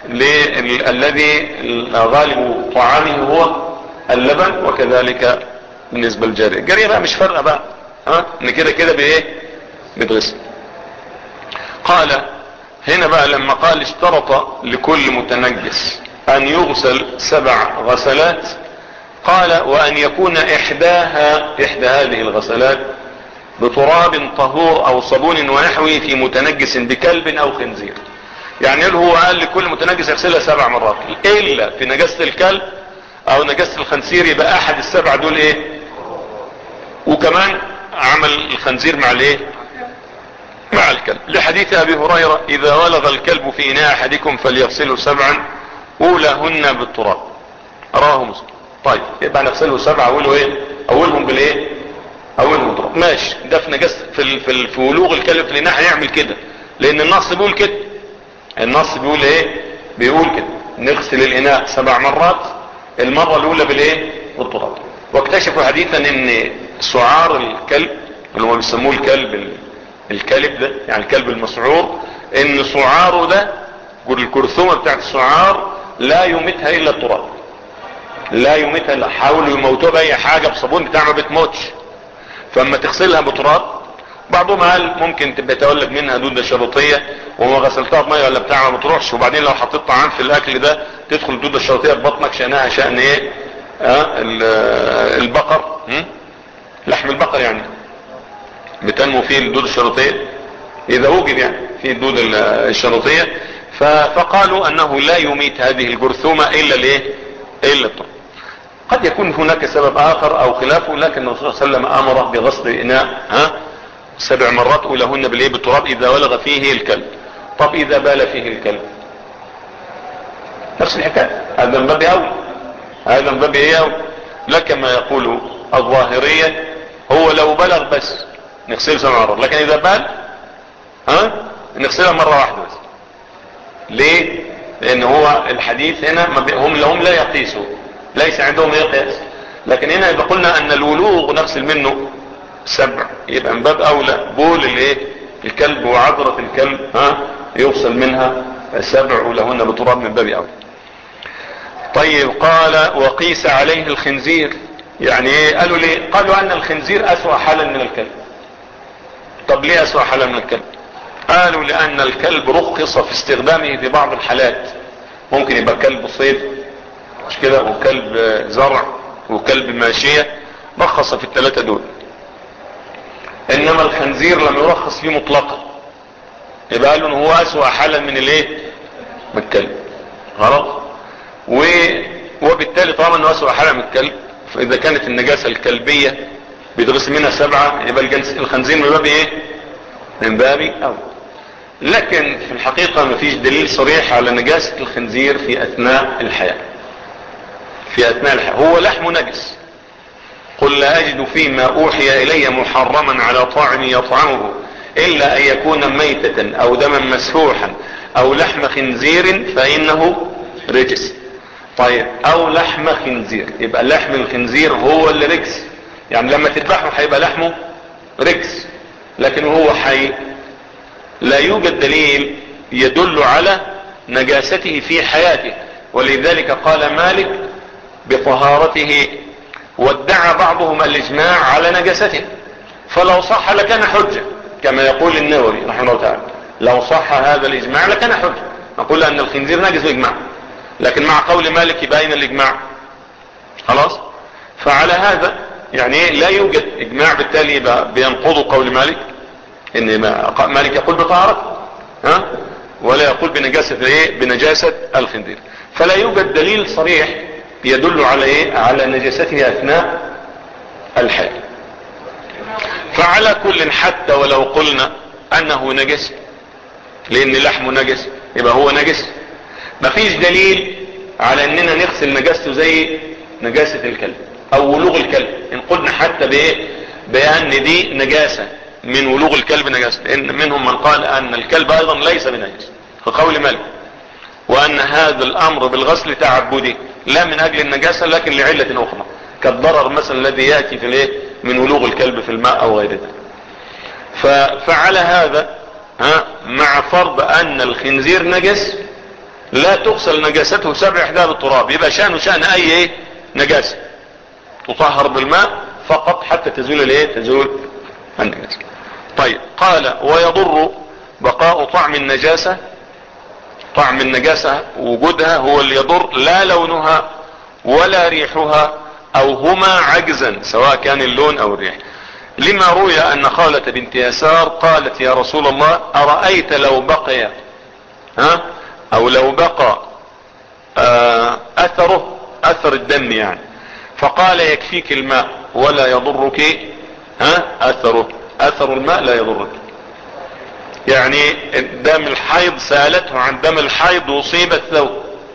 الذي غالب طعامه هو اللبن وكذلك بالنسبة للجريء الجريء بقى مش فرقة بقى ها ان كده كده بايه بتغسل قال هنا بقى لما قال اشترط لكل متنجس ان يغسل سبع غسلات قال وان يكون احداها احدى هذه الغسلات بتراب طهور او صابون ونحوه في متنجس بكلب او خنزير يعني هو قال لكل متنجس يغسلها سبع مرات الا في نجاسة الكلب او نجاسة الخنزير يبقى احد السبع دول ايه وكمان عمل الخنزير مع الايه مع الكلب لحديث ابي هريرة اذا ولغ الكلب في اناء احدكم فليغسله سبعا اولاهن بالتراب رواه مسلم طيب يبقى نغسله سبعة اولوا ايه اولهم بالايه اولهم بالتراب ماشي ده في نجاسة في, ال... في, ال... في ولوغ الكلب في الاناء هيعمل كده لان النص بيقول كده النص بيقول ايه بيقول كده نغسل الاناء سبع مرات المرة الاولى بالايه بالتراب واكتشفوا حديثا ان سعار الكلب اللي هم بيسموه الكلب الكلب ده يعني الكلب المسعور ان سعاره ده الكرثومة بتاعت السعار لا يميتها الا التراب لا يميتها الا حاولوا يموتوها باي حاجة بصابون بتاع ما بتموتش فاما تغسلها بتراب بعضهم قال ممكن تبقى تولد منها دودة شرطية وما غسلتها بمية ولا بتاع ما بتروحش وبعدين لو حطيت طعام في الاكل ده تدخل الدودة الشرطية في بطنك شأنها شأن ايه اه البقر م? لحم البقر يعني بتنمو فيه الدودة الشرطية اذا وجد يعني فيه الدودة الشرطية فقالوا انه لا يميت هذه الجرثومة الا الايه الا الطعام قد يكون هناك سبب اخر او خلافه لكن الرسول صلى الله عليه وسلم امره بغسل الاناء ها سبع مرات اولهن بالايه بالتراب اذا ولغ فيه الكلب طب اذا بال فيه الكلب نفس الحكاية هذا من باب اول هذا من باب ايه اول لا كما يقول الظاهرية هو لو بلغ بس نغسله سبع مرات لكن اذا بال ها نغسلها مرة واحدة بس ليه لان هو الحديث هنا هم لهم لا يقيسوا ليس عندهم يقيس لكن هنا اذا قلنا ان الولوغ نغسل منه سبع يبقى من باب اولى بول الايه الكلب وعذرة الكلب ها يغسل منها سبع ولهن بتراب من باب اولى طيب قال وقيس عليه الخنزير يعني ايه قالوا ليه قالوا ان الخنزير اسوأ حالا من الكلب طب ليه اسوأ حالا من الكلب قالوا لان الكلب رخص في استخدامه في بعض الحالات ممكن يبقى كلب صيد مش كده وكلب زرع وكلب ماشية رخص في الثلاثة دول انما الخنزير لم يرخص فيه مطلقا يبقى قالوا ان هو اسوأ حالا من الايه من الكلب خلاص و... وبالتالي طالما انه اسوأ حالا من الكلب فاذا كانت النجاسة الكلبية بيتغسل منها سبعة يبقى الجنس الخنزير من باب ايه من باب او لكن في الحقيقة ما فيش دليل صريح على نجاسة الخنزير في اثناء الحياة في اثناء الحياة هو لحم نجس قل لا اجد فيما اوحي الي محرما على طاعم يطعمه الا ان يكون ميتة او دما مسفوحا او لحم خنزير فانه رجس طيب او لحم خنزير يبقى لحم الخنزير هو اللي رجس يعني لما تذبحه هيبقى لحمه رجس لكن هو حي لا يوجد دليل يدل على نجاسته في حياته ولذلك قال مالك بطهارته وادعى بعضهم الاجماع على نجاسته فلو صح لكان حجة كما يقول النووي رحمه الله تعالى لو صح هذا الاجماع لكان حجة نقول ان الخنزير نجس باجماع لكن مع قول مالك يبين الاجماع خلاص فعلى هذا يعني لا يوجد اجماع بالتالي بينقض قول مالك ان مالك يقول بطهارته ها ولا يقول بنجاسة ايه بنجاسة الخنزير فلا يوجد دليل صريح يدل على ايه على نجاسته اثناء الحياة فعلى كل حتى ولو قلنا انه نجس لان لحمه نجس يبقى هو نجس مفيش دليل على اننا نغسل نجاسته زي نجاسة الكلب او ولوغ الكلب ان قلنا حتى بايه بان دي نجاسة من ولوغ الكلب نجاسة لان منهم من قال ان الكلب ايضا ليس بنجس كقول مالك وان هذا الامر بالغسل تعبدي لا من اجل النجاسة لكن لعلة اخرى كالضرر مثلا الذي يأتي في الايه من ولوغ الكلب في الماء او غير ذلك فعلى هذا ها مع فرض ان الخنزير نجس لا تغسل نجاسته سبع احدى بالتراب يبقى شأنه شأن اي ايه نجاسة تطهر بالماء فقط حتى تزول الايه تزول النجاسة طيب قال ويضر بقاء طعم النجاسة طعم النجاسة وجودها هو اللي يضر لا لونها ولا ريحها او هما عجزا سواء كان اللون او الريح لما روي ان خالة بنت يسار قالت يا رسول الله ارأيت لو بقي ها او لو بقى آه اثره اثر الدم يعني فقال يكفيك الماء ولا يضرك ها اثره اثر الماء لا يضرك يعني دم الحيض سالته عن دم الحيض وصيب الثوب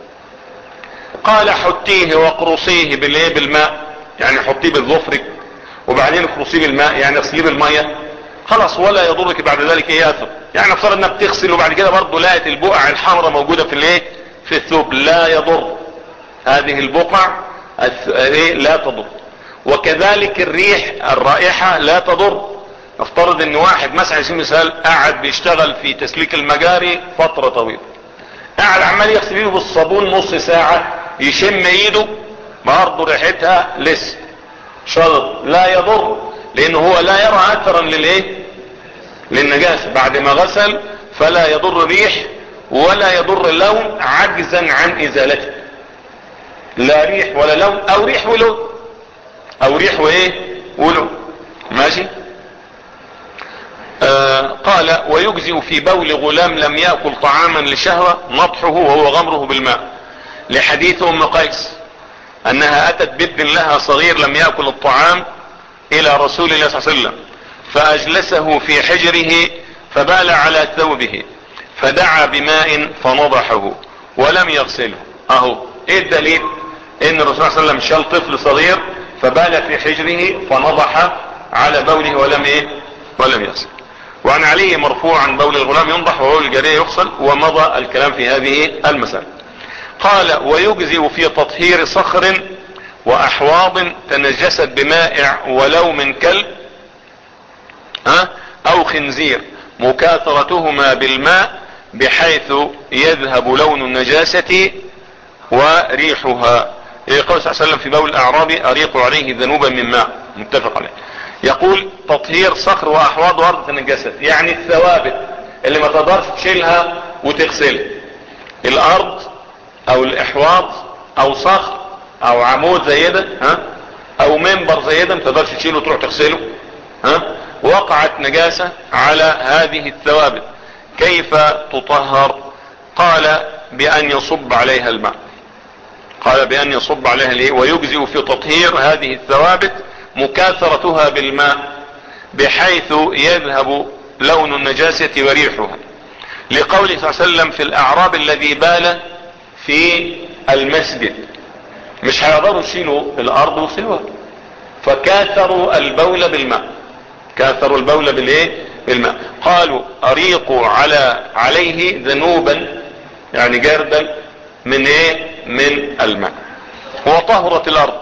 قال حطيه واقرصيه بالايه بالماء يعني حطيه بظفرك وبعدين اقرصيه بالماء يعني اغسليه بالميه خلاص ولا يضرك بعد ذلك ايه اثر يعني افترض انك تغسل وبعد كده برضه لقيت البقع الحمراء موجودة في الايه في الثوب لا يضر هذه البقع ايه لا تضر وكذلك الريح الرائحة لا تضر افترض ان واحد مثلا على سبيل المثال قاعد بيشتغل في تسليك المجاري فترة طويلة قاعد عمال يغسل ايده بالصابون نص ساعة يشم ايده برضه ريحتها لسه شرط لا يضر لانه هو لا يرى اثرا للايه للنجاسة بعد ما غسل فلا يضر ريح ولا يضر اللون عجزا عن ازالته لا ريح ولا لون او ريح ولون او ريح وايه ولون ماشي آه قال ويجزئ في بول غلام لم يأكل طعاما لشهوة نطحه وهو غمره بالماء لحديث ام قيس انها اتت بابن لها صغير لم يأكل الطعام الى رسول الله صلى الله عليه وسلم فاجلسه في حجره فبال على ثوبه فدعا بماء فنضحه ولم يغسله اهو ايه الدليل ان الرسول صلى الله عليه وسلم شال طفل صغير فبال في حجره فنضح على بوله ولم ايه ولم يغسل وعن علي مرفوعا بول الغلام ينضح وبول الجارية يغسل ومضى الكلام في هذه المسألة قال ويجزئ في تطهير صخر واحواض تنجست بمائع ولو من كلب ها او خنزير مكاثرتهما بالماء بحيث يذهب لون النجاسة وريحها يقول صلى الله عليه وسلم في بول الاعرابي اريق عليه ذنوبا من ماء متفق عليه يقول تطهير صخر واحواض وارض النجاسات يعني الثوابت اللي ما تقدرش تشيلها وتغسلها الارض او الاحواض او صخر او عمود زي ده ها او منبر زي ده ما تقدرش تشيله وتروح تغسله ها وقعت نجاسة على هذه الثوابت كيف تطهر قال بان يصب عليها الماء قال بأن يصب عليها الايه ويجزئ في تطهير هذه الثوابت مكاثرتها بالماء بحيث يذهب لون النجاسة وريحها لقوله صلى الله عليه وسلم في الاعراب الذي بال في المسجد مش هيقدروا يشيلوا الارض ويغسلوها فكاثروا البول بالماء كاثروا البول بالايه بالماء قالوا اريقوا على عليه ذنوبا يعني جردا من ايه من الماء وطهرت الارض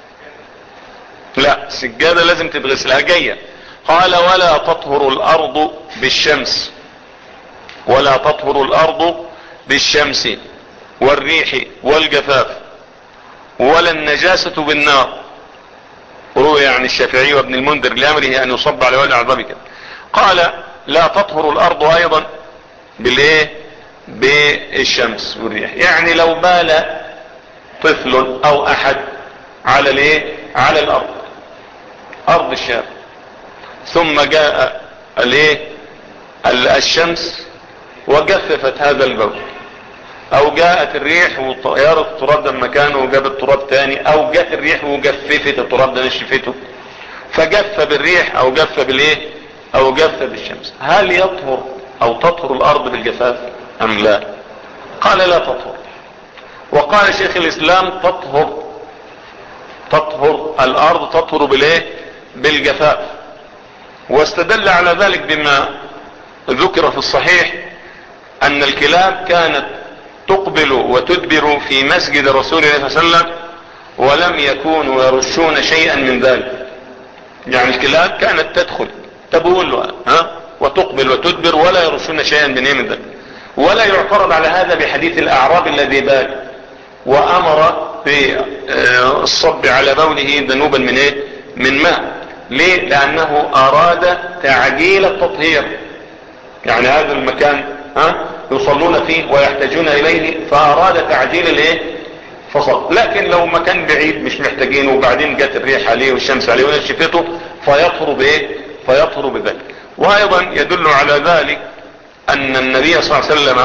لا سجادة لازم تتغسلها جاية قال ولا تطهر الارض بالشمس ولا تطهر الارض بالشمس والريح والجفاف ولا النجاسة بالنار روي عن الشافعي وابن المنذر لامره ان يصب على وجه اعظم كده قال لا تطهر الارض ايضا بالايه بالشمس والريح يعني لو بال طفل او احد على الايه على الارض ارض الشام ثم جاء الايه الشمس وجففت هذا البول او جاءت الريح وطيارة التراب ده مكانه وجابت تراب تاني او جاءت الريح وجففت التراب ده نشفته فجف بالريح او جف بالايه او جف بالشمس هل يطهر او تطهر الارض بالجفاف ام لا قال لا تطهر وقال شيخ الاسلام تطهر تطهر الارض تطهر بالايه بالجفاف واستدل على ذلك بما ذكر في الصحيح ان الكلاب كانت تقبل وتدبر في مسجد رسول الله صلى الله عليه وسلم ولم يكونوا يرشون شيئا من ذلك يعني الكلاب كانت تدخل تبول ها وتقبل وتدبر ولا يرشون شيئا من ايه من ذلك ولا يعترض على هذا بحديث الاعراب الذي بال وامر بالصب على بوله ذنوبا من ايه من ماء ليه لانه اراد تعجيل التطهير يعني هذا المكان ها يصلون فيه ويحتاجون اليه فاراد تعجيل الايه فصل لكن لو مكان بعيد مش محتاجينه وبعدين جت الريح عليه والشمس عليه ونشفته فيطهر بايه فيطهر بذلك وايضا يدل على ذلك ان النبي صلى الله عليه وسلم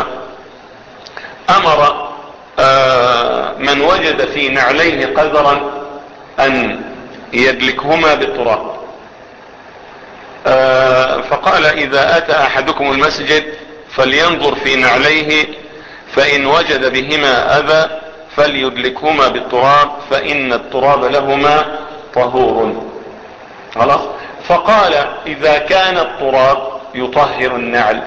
امر آه من وجد في نعليه قذرا ان يدلكهما بالتراب آه فقال اذا اتى احدكم المسجد فلينظر في نعليه فان وجد بهما اذى فليدلكهما بالتراب فان التراب لهما طهور خلاص فقال اذا كان التراب يطهر النعل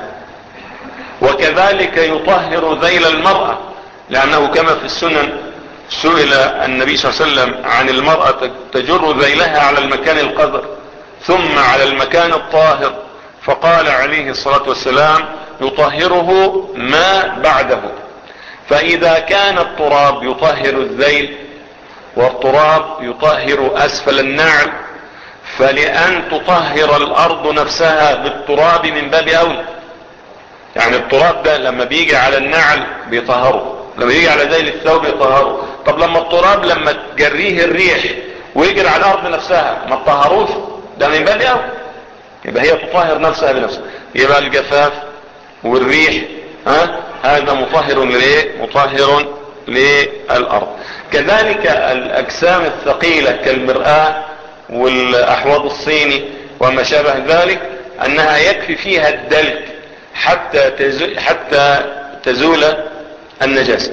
وكذلك يطهر ذيل المرأة لانه كما في السنن سئل النبي صلى الله عليه وسلم عن المرأة تجر ذيلها على المكان القذر ثم على المكان الطاهر فقال عليه الصلاة والسلام يطهره ما بعده فاذا كان التراب يطهر الذيل والتراب يطهر اسفل النعل فلان تطهر الارض نفسها بالتراب من باب اولى يعني التراب ده لما بيجي على النعل بيطهره لما يجي على ذيل الثوب يطهره طب لما التراب لما تجريه الريح ويجري على الارض نفسها ما تطهروش ده من باب اولى يبقى هي تطهر نفسها بنفسها يبقى الجفاف والريح ها هذا مطهر لايه مطهر للارض كذلك الاجسام الثقيلة كالمرآة والاحواض الصيني وما شابه ذلك انها يكفي فيها الدلك حتى تزول, حتى تزول النجاسة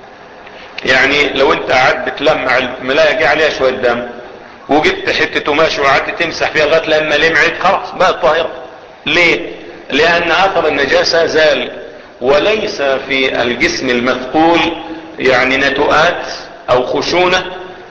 يعني لو انت قعدت بتلمع الملاية جه عليها شوية دم وجبت حتة قماش وقعدت تمسح فيها لغايه لما لمعت خلاص بقت طاهرة ليه لان اثر النجاسة زال وليس في الجسم المثقول يعني نتوءات او خشونة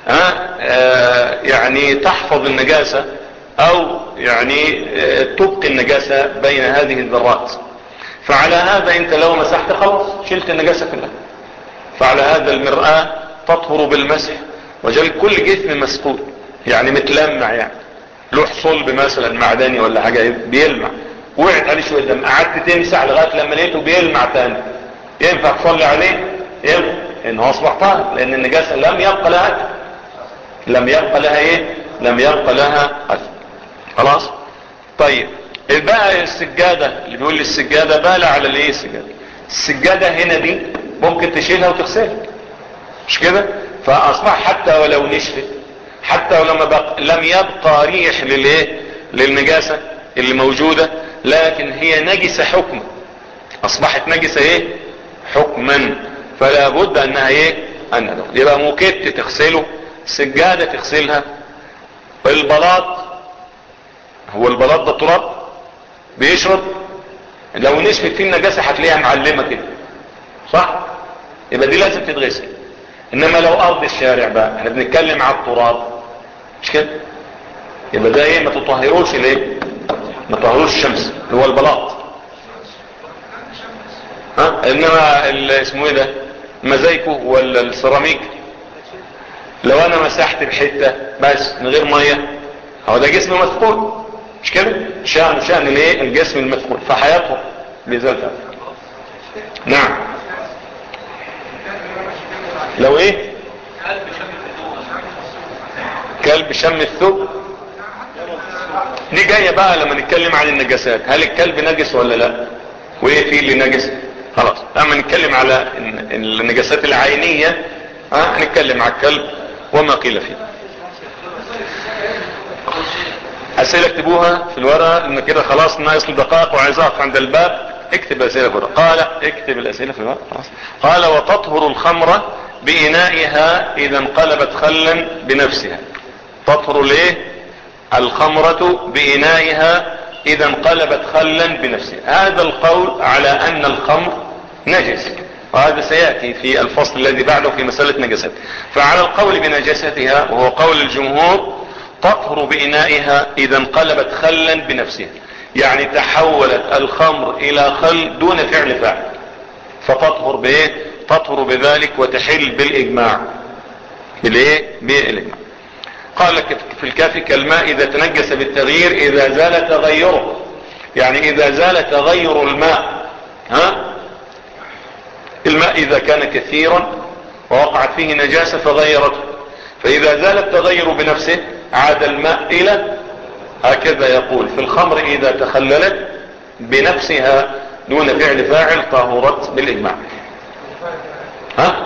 آه يعني تحفظ النجاسة او يعني آه تبقي النجاسة بين هذه الذرات فعلى هذا انت لو مسحت خلاص شلت النجاسة كلها فعلى هذا المرآة تطهر بالمسح وجل كل جسم مسقول يعني متلمع يعني لوح صلب مثلا معدني ولا حاجة بيلمع وقعت عليه شوية دم قعدت تمسح لغاية لما لقيته بيلمع تاني ينفع تصلي عليه ينفع ان هو اصبح طاهر لان النجاسة لم يبقى لها اثر لم يبقى لها ايه لم يبقى لها اثر خلاص طيب بقى السجادة اللي بيقول لي السجادة بالة على الايه السجادة السجادة هنا دي ممكن تشيلها وتغسلها مش كده فاصبح حتى ولو نشفت حتى ولو ما بق... لم يبقى ريح للايه للنجاسة اللي موجودة لكن هي نجسة حكما اصبحت نجسة ايه حكما فلا بد انها ايه ان يبقى موكت تغسله سجادة تغسلها البلاط هو البلاط ده تراب بيشرب لو نشفت فيه النجاسة هتلاقيها معلمة كده صح يبقى دي لازم تتغسل انما لو ارض الشارع بقى احنا بنتكلم على التراب مش كده يبقى ده ايه ما تطهروش ليه ما تطهروش الشمس اللي هو البلاط ها انما ال- اسمه ايه ده مزايكو ولا السيراميك لو انا مسحت بحته بس من غير ميه هو ده جسم مثقول مش كده شأن شأن الايه الجسم المثقول فحياته بذاتها نعم لو ايه كلب شم الثوب دي جاية بقى لما نتكلم عن النجاسات هل الكلب نجس ولا لا وايه فيه اللي نجس خلاص لما نتكلم على الن- النجاسات العينية ها هنتكلم على الكلب وما قيل فيه اسئلة اكتبوها في الورقة ان كده خلاص ناقص لي دقائق وعايز اقف عند الباب اكتب اسئلة في الورقة قال اكتب الاسئلة في الورقة خلاص قال وتطهر الخمرة بإنائها اذا انقلبت خلا بنفسها تطهر ليه الخمرة بإنائها اذا انقلبت خلا بنفسها هذا القول على ان الخمر نجس وهذا سيأتي في الفصل الذي بعده في مسألة نجسات فعلى القول بنجاستها وهو قول الجمهور تطهر بإنائها إذا انقلبت خلا بنفسها يعني تحولت الخمر إلى خل دون فعل فاعل فتطهر بإيه تطهر بذلك وتحل بالإجماع بالإيه بالإجماع قال لك في الكافي كالماء إذا تنجس بالتغيير إذا زال تغيره يعني إذا زال تغير الماء ها الماء إذا كان كثيرا ووقعت فيه نجاسة فغيرته فإذا زال التغير بنفسه عاد الماء إلى هكذا يقول في الخمر إذا تخللت بنفسها دون فعل فاعل طهرت بالإجماع ها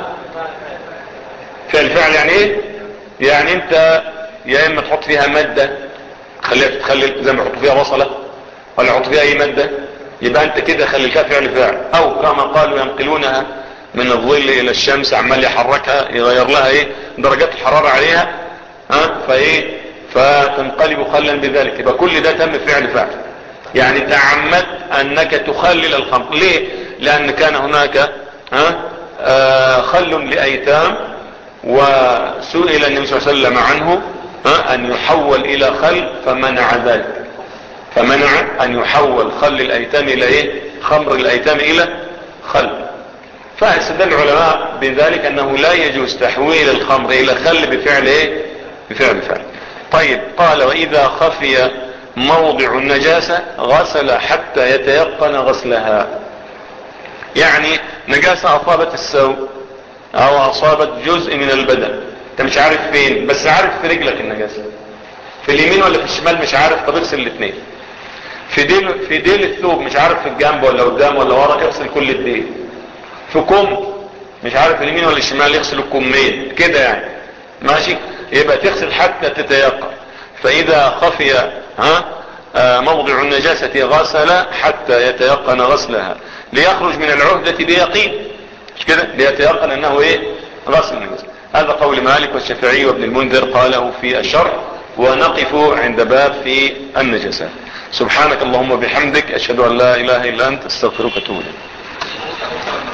فعل فاعل يعني ايه يعني انت يا اما تحط فيها مادة خليها تتخلل زي ما يحط فيها بصلة ولا يحط فيها اي مادة يبقى انت كده خليتها فعل فاعل او كما قالوا ينقلونها من الظل الى الشمس عمال يحركها يغير لها ايه درجات الحرارة عليها ها فايه فتنقلب خلا بذلك يبقى كل ده تم فعل فاعل يعني تعمدت انك تخلل الخمر ليه لان كان هناك ها آه خل لايتام وسئل النبي صلى الله عليه وسلم عنه ها ان يحول الى خل فمنع ذلك فمنع ان يحول خل الايتام الى ايه خمر الايتام الى خل فاستدل العلماء بذلك انه لا يجوز تحويل الخمر الى خل بفعل ايه بفعل فعل طيب قال واذا خفي موضع النجاسة غسل حتى يتيقن غسلها يعني نجاسة اصابت السوء او اصابت جزء من البدن انت مش عارف فين بس عارف في رجلك النجاسة في اليمين ولا في الشمال مش عارف طب اغسل الاثنين في ديل في ديل الثوب مش عارف في الجنب ولا قدام ولا ورا اغسل كل الديل في كم مش عارف اليمين ولا الشمال يغسل الكمين كده يعني ماشي يبقى تغسل حتى تتيقن فاذا خفي ها آه موضع النجاسة غسل حتى يتيقن غسلها ليخرج من العهدة بيقين مش كده ليتيقن انه ايه غسل النجاسة هذا قول مالك والشافعي وابن المنذر قاله في الشرح ونقف عند باب في النجاسات سبحانك اللهم وبحمدك اشهد ان لا اله الا انت استغفرك واتوب اليك